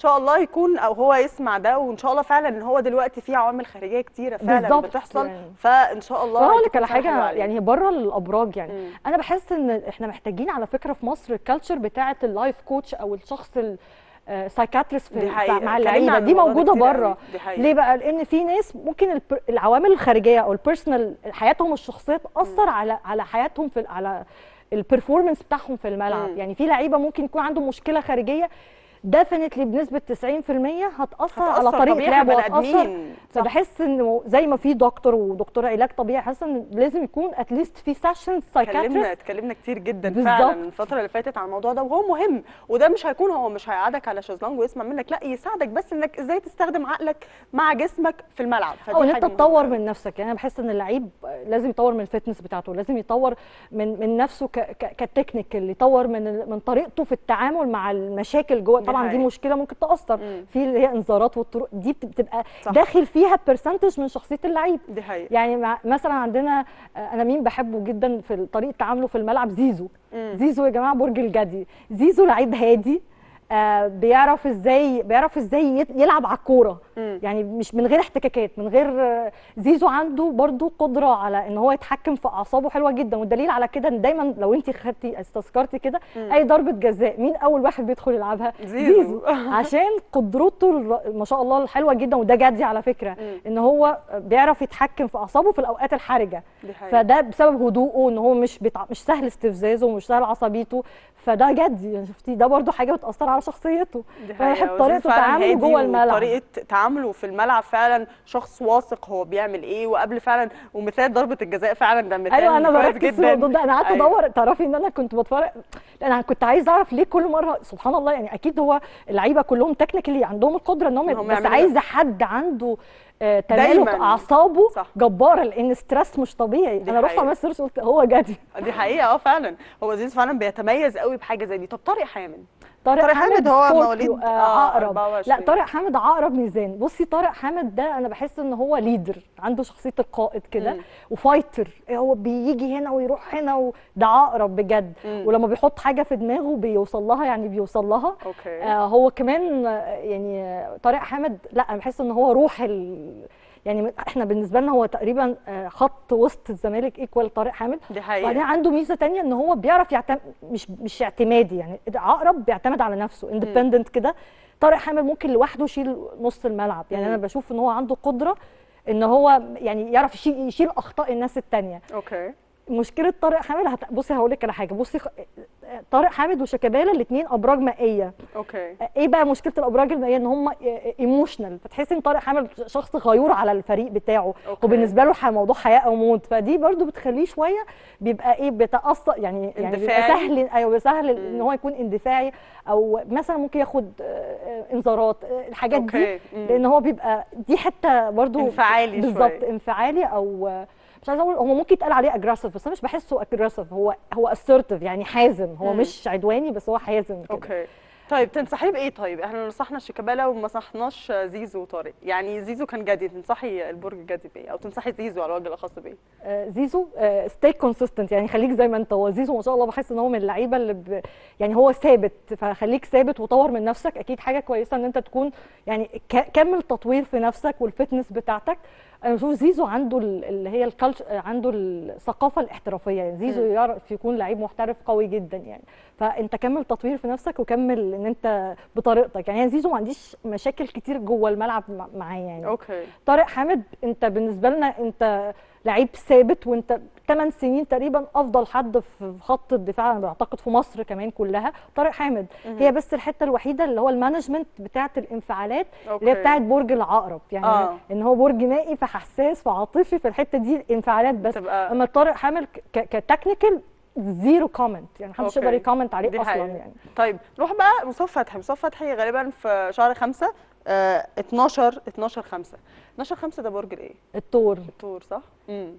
شاء الله يكون او هو يسمع ده وان شاء الله فعلا ان هو دلوقتي في عوامل خارجيه كتيره فعلا بالظبط بتحصل يعني. فان شاء الله بقول لك تكون على سنة حلوة حاجه عليه. يعني بره الابراج يعني مم. انا بحس ان احنا محتاجين على فكره في مصر الكالتشر بتاعه اللايف كوتش او الشخص السايكاتريست دي حقيقة. مع اتكلمنا اللعيبه عن دي الموضوع ده موجوده كتير قوي. بره دي حقيقة. ليه بقى لان في ناس ممكن البر- العوامل الخارجيه او البيرسونال حياتهم الشخصيه تاثر على على حياتهم في على البرفورمانس بتاعهم في الملعب مم. يعني في لعيبه ممكن يكون عنده مشكله خارجيه ديفينتلي بنسبه 90% هتاثر على هتأثر طريقه طبيعي، لعبه إحنا بني وهتاثر آدمين. صح. فبحس انه زي ما في دكتور ودكتوره علاج طبيعي حاسه ان لازم يكون اتليست في سيشنز اتكلمنا سايكاتريست اتكلمنا كتير جدا بالظبط. فعلا الفتره اللي فاتت عن الموضوع ده وهو مهم وده مش هيكون هو مش هيقعدك على شезлونج ويسمع منك لا يساعدك بس انك ازاي تستخدم عقلك مع جسمك في الملعب فدي او ان انت حاجة مهمة. تطور من نفسك يعني انا بحس ان اللعيب لازم يطور من الفتنس بتاعته لازم يطور من من نفسه ك- ك- كتكنيكال يطور من ال- من طريقته في التعامل مع المشاكل جوه دي طبعا دي حقيقة. مشكله ممكن تاثر مم. في اللي هي انذارات والطرق دي بت- بتبقى صح. داخل فيها برسنتج من شخصيه اللعيب دي حقيقة يعني مع مثلا عندنا آه، انا مين بحبه جدا في طريقه تعامله في الملعب زيزو مم. زيزو يا جماعه برج الجدي زيزو لعيب هادي آه بيعرف ازاي بيعرف ازاي يت- يلعب على الكوره مم. يعني مش من غير احتكاكات من غير آه، زيزو عنده برضو قدره على ان هو يتحكم في اعصابه حلوه جدا والدليل على كده ان دايما لو انت خدتي استذكرتي كده مم. اي ضربه جزاء مين اول واحد بيدخل يلعبها زيزو. عشان قدرته الر- ما شاء الله الحلوه جدا وده جدي على فكره مم. ان هو بيعرف يتحكم في اعصابه في الاوقات الحرجه دي حقيقة. فده بسبب هدوءه ان هو مش بتع... مش سهل استفزازه ومش سهل عصبيته فده جدي يعني شفتي ده برضو حاجه بتاثر على شخصيته دي فأنا حقيقة بحب وزيزو طريقته فعلاً تعامله هادي جوه الملعب وطريقة تعامله في الملعب فعلا شخص واثق هو بيعمل ايه وقبل فعلا ومثال ضربة الجزاء فعلا ده مثال ايوه انا كويس بركز في جدا الموضوع ده انا قعدت أيوة. ادور تعرفي ان انا كنت بتفرج لان انا كنت عايزه اعرف ليه كل مره سبحان الله يعني اكيد هو اللعيبه كلهم تكنيكالي عندهم القدره ان إن هم هم بس يعملوا عايزه حد عنده آه، تمالك دايماً. اعصابه صح. جباره لان ستريس مش طبيعي دي انا رحت حقيقة. عملت سيرش قلت هو جدي دي حقيقة اه فعلا هو زيزو فعلا بيتميز قوي بحاجة زي دي طب طارق حامد طارق, طارق حامد حامد هو سكوربيو، مواليد آه آه، عقرب 24. لا طارق حامد عقرب ميزان بصي طارق حامد ده انا بحس ان هو ليدر عنده شخصيه القائد كده مم. وفايتر هو بيجي هنا ويروح هنا وده عقرب بجد مم. ولما بيحط حاجه في دماغه بيوصل لها يعني بيوصل لها اوكي آه هو كمان آه، يعني آه، طارق حامد لا انا بحس ان هو روح ال يعني احنا بالنسبه لنا هو تقريبا آه، خط وسط الزمالك ايكوال طارق حامد دي وبعدين حقيقة عنده ميزه تانية ان هو بيعرف يعتمد مش مش اعتمادي يعني عقرب بيعتمد على نفسه اندبندنت كده طارق حامد ممكن لوحده يشيل نص الملعب يعني مم. انا بشوف ان هو عنده قدره ان هو يعني يعرف يشيل, يشيل اخطاء الناس التانية اوكي مشكله طارق حامد هت... بصي هقول لك على حاجه بصي خ... طارق حامد وشيكابالا الاثنين ابراج مائيه اوكي ايه بقى مشكله الابراج المائيه ان هم ايموشنال فتحسي ان طارق حامد شخص غيور على الفريق بتاعه أوكي. وبالنسبه له ح- موضوع حياه او موت فدي برضو بتخليه شويه بيبقى ايه بيتاثر يعني يعني بيبقى اندفاعي. سهل ايوه بيبقى سهل مم. ان هو يكون اندفاعي او مثلا ممكن ياخد آه، آه، انذارات آه، الحاجات دي اوكي مم. لان هو بيبقى دي حته برضو انفعالي بالظبط شوية. انفعالي او آه، مش عايزه اقول هو ممكن يتقال عليه اجريسيف بس انا مش بحسه اجريسيف هو هو اسيرتيف يعني حازم هو مم. مش عدواني بس هو حازم كده اوكي طيب تنصحيه بايه طيب احنا نصحنا شيكابالا وما نصحناش زيزو وطارق يعني زيزو كان جدي تنصحي البرج الجدي بايه او تنصحي زيزو على الوجه الاخص بايه آه، زيزو ستي كونسيستنت يعني خليك زي ما انت هو زيزو ما شاء الله بحس ان هو من اللعيبه اللي ب... يعني هو ثابت فخليك ثابت وطور من نفسك اكيد حاجه كويسه ان انت تكون يعني ك... كمل تطوير في نفسك والفتنس بتاعتك انا بشوف زيزو عنده ال- اللي هي الكالتش عنده الثقافه الاحترافيه يعني زيزو مم. يعرف يكون لعيب محترف قوي جدا يعني فانت كمل تطوير في نفسك وكمل ان انت بطريقتك يعني زيزو ما عنديش مشاكل كتير جوه الملعب مع- معاه يعني اوكي طارق حامد انت بالنسبه لنا انت لعيب ثابت وانت 8 سنين تقريبا افضل حد في خط الدفاع انا بعتقد في مصر كمان كلها طارق حامد مهم. هي بس الحته الوحيده اللي هو المانجمنت بتاعه الانفعالات اللي هي أوكي. بتاعه برج العقرب يعني آه. ان هو برج مائي فحساس فعاطفي في الحته دي الانفعالات بس تبقى اما طارق حامد كتكنيكال زيرو كومنت يعني محدش أوكي. يقدر يكومنت عليه دي اصلا حقيقة. يعني طيب نروح بقى مصطفى فتحي مصطفى فتحي غالبا في شهر خمسة آه 12 12 5 12 5 ده برج الايه؟ التور الثور صح؟ امم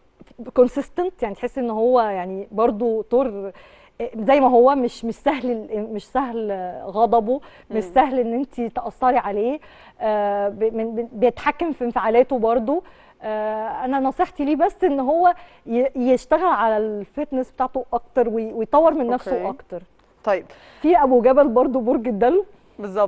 كونسيستنت يعني تحس ان هو يعني برضو طور زي ما هو مش مش سهل مش سهل غضبه مش مم. سهل ان انت تاثري عليه آه، ب- من- من- بيتحكم في انفعالاته برضو آه، انا نصيحتي ليه بس ان هو ي- يشتغل على الفتنس بتاعته اكتر وي- ويطور من نفسه أوكي. اكتر طيب في ابو جبل برضو برج الدلو بالظبط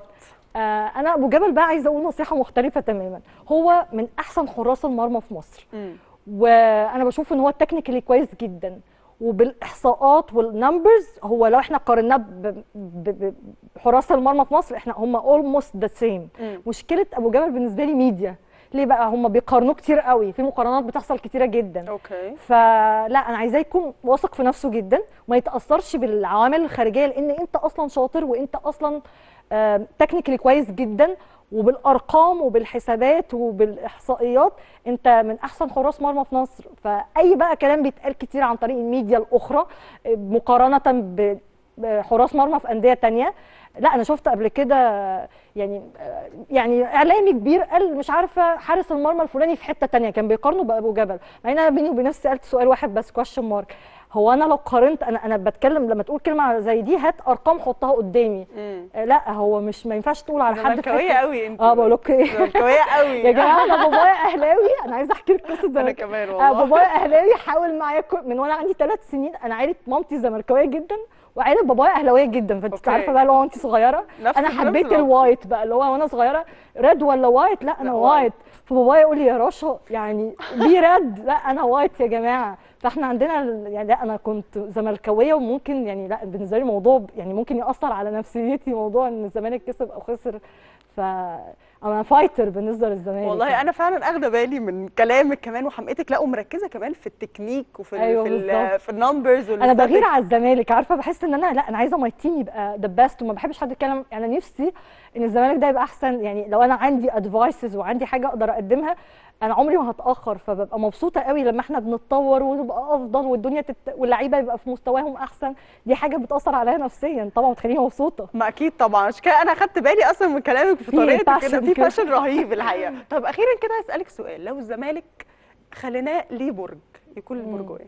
آه انا ابو جبل بقى عايزه اقول نصيحه مختلفه تماما هو من احسن حراس المرمى في مصر مم. وانا بشوف ان هو تكنيكالي كويس جدا وبالاحصاءات والنمبرز هو لو احنا قارناه ب- ب- ب- بحراس المرمى في مصر احنا هم اولموست ذا سيم مم. مشكله ابو جبل بالنسبه لي ميديا ليه بقى هم بيقارنوه كتير قوي في مقارنات بتحصل كتيره جدا اوكي فلا انا عايزاه يكون واثق في نفسه جدا وما يتاثرش بالعوامل الخارجيه لان انت اصلا شاطر وانت اصلا تكنيكلي كويس جدا وبالارقام وبالحسابات وبالاحصائيات انت من احسن حراس مرمى في مصر فاي بقى كلام بيتقال كتير عن طريق الميديا الاخرى آه، مقارنه ب- بحراس مرمى في انديه تانية لا انا شفت قبل كده يعني يعني اعلامي كبير قال مش عارفه حارس المرمى الفلاني في حته تانية كان بيقارنه بابو جبل مع ان انا بيني وبين نفسي سالت سؤال واحد بس كويشن مارك هو انا لو قارنت انا انا بتكلم لما تقول كلمه زي دي هات ارقام حطها قدامي مم. آه، لا هو مش ما ينفعش تقول على حد في زملكاويه حتة- قوي انت اه بقول لك ايه زملكاويه قوي يا جماعه انا بابايا اهلاوي انا عايزه احكي لك قصه انا زملك كمان آه، والله بابايا اهلاوي حاول معايا كل- من وانا عندي ثلاث سنين انا عيله مامتي زملكاويه جدا وعيله بابايا اهلاويه جدا فانت أوكي. عارفه بقى اللي هو انت صغيره نفس انا نفس حبيت الوقت. الوايت بقى اللي هو وانا صغيره ريد ولا وايت لا انا لا، وايت فبابايا يقول لي يا رشا يعني بي ريد لا انا وايت يا جماعه فاحنا عندنا ال- يعني لا انا كنت زملكاويه وممكن يعني لا بالنسبه لي الموضوع يعني ممكن ياثر على نفسيتي موضوع ان الزمالك كسب او خسر ف انا فايتر بالنسبه للزمالك والله يعني. انا فعلا اخده بالي من كلامك كمان وحمقتك لا ومركزه كمان في التكنيك وفي ال أيوة في ال بالظبط. في النمبرز انا بغير على الزمالك عارفه بحس ان انا لا انا عايزه ماي تيم يبقى ذا بيست وما بحبش حد يتكلم انا نفسي ان الزمالك ده يبقى احسن يعني لو انا عندي ادفايسز وعندي حاجه اقدر اقدمها انا عمري ما هتاخر فببقى مبسوطه قوي لما احنا بنتطور ونبقى افضل والدنيا تت... واللعيبه يبقى في مستواهم احسن دي حاجه بتاثر عليا نفسيا طبعا بتخليني مبسوطه ما اكيد طبعا عشان كده انا اخدت بالي اصلا من كلامك في في طريقتك كده passion في كده. باشن رهيب الحقيقه طب اخيرا كده هسالك سؤال لو الزمالك خليناه ليه برج يكون البرج ايه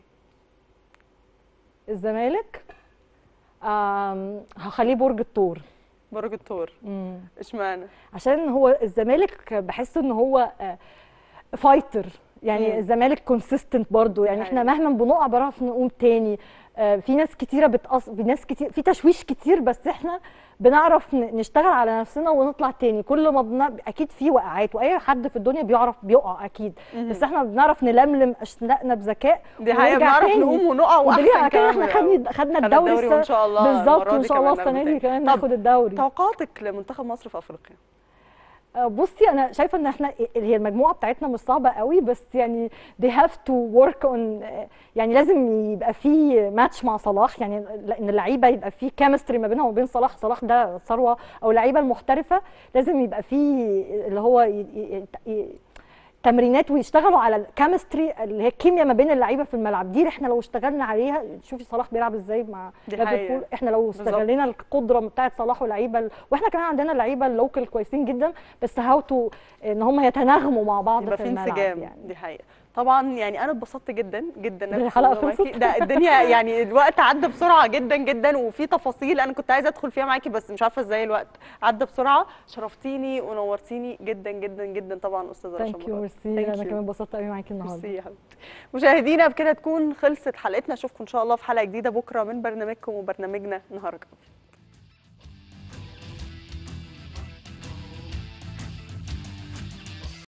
الزمالك آم... هخليه برج الثور برج الثور مم. اشمعنى عشان هو الزمالك بحس ان هو فايتر يعني مم. الزمالك كونسيستنت برضو يعني احنا حقيقي. مهما بنقع بنعرف نقوم تاني آه، في ناس كتيره بتقص في ناس كتير في تشويش كتير بس احنا بنعرف ن- نشتغل على نفسنا ونطلع تاني كل ما بن... اكيد في وقعات واي حد في الدنيا بيعرف بيقع اكيد بس احنا بنعرف نلملم اشلاءنا بذكاء دي حقيقه ونرجع بنعرف تاني. نقوم ونقع ودليل واحسن على كده كمان احنا من الأول. خدنا خدنا خدنا الدوري الدوري وان شاء الله بالظبط المرة وان دي شاء الله كمان السنه دي ناخده كمان تاني. ناخد الدوري توقعاتك لمنتخب مصر في افريقيا آه، بصي انا شايفه ان احنا هي المجموعه بتاعتنا مش صعبه قوي بس يعني they have to work on آه، يعني لازم يبقى في ماتش مع صلاح يعني ان اللعيبه يبقى في كيمستري ما بينها وبين صلاح صلاح ده ثروه او اللعيبه المحترفه لازم يبقى في اللي هو ي- ي- ي- تمرينات ويشتغلوا على الكيمستري اللي هي الكيمياء ما بين اللعيبه في الملعب دي احنا لو اشتغلنا عليها شوفي صلاح بيلعب ازاي مع دي ليفربول حقيقة. احنا لو بالظبط. استغلينا القدره بتاعه صلاح واللعيبه ال- واحنا كمان عندنا لعيبه اللوكال كويسين جدا بس هاو تو ان هم يتناغموا مع بعض يبقى في في الملعب انسجام يعني دي حقيقه طبعا يعني انا اتبسطت جدا جدا إن ده أنا الحلقة كنت معاكي. خلصت؟ ده الدنيا يعني الوقت عدى بسرعه جدا جدا وفي تفاصيل انا كنت عايزه ادخل فيها معاكي بس مش عارفه ازاي الوقت عدى بسرعه شرفتيني ونورتيني جدا جدا جدا طبعا استاذه رشا ثانك يو مراد. ميرسي Thank انا you. كمان اتبسطت قوي معاكي النهارده ميرسي يا حبيبتي مشاهدينا بكده تكون خلصت حلقتنا اشوفكم ان شاء الله في حلقه جديده بكره من برنامجكم وبرنامجنا نهارك أبيض.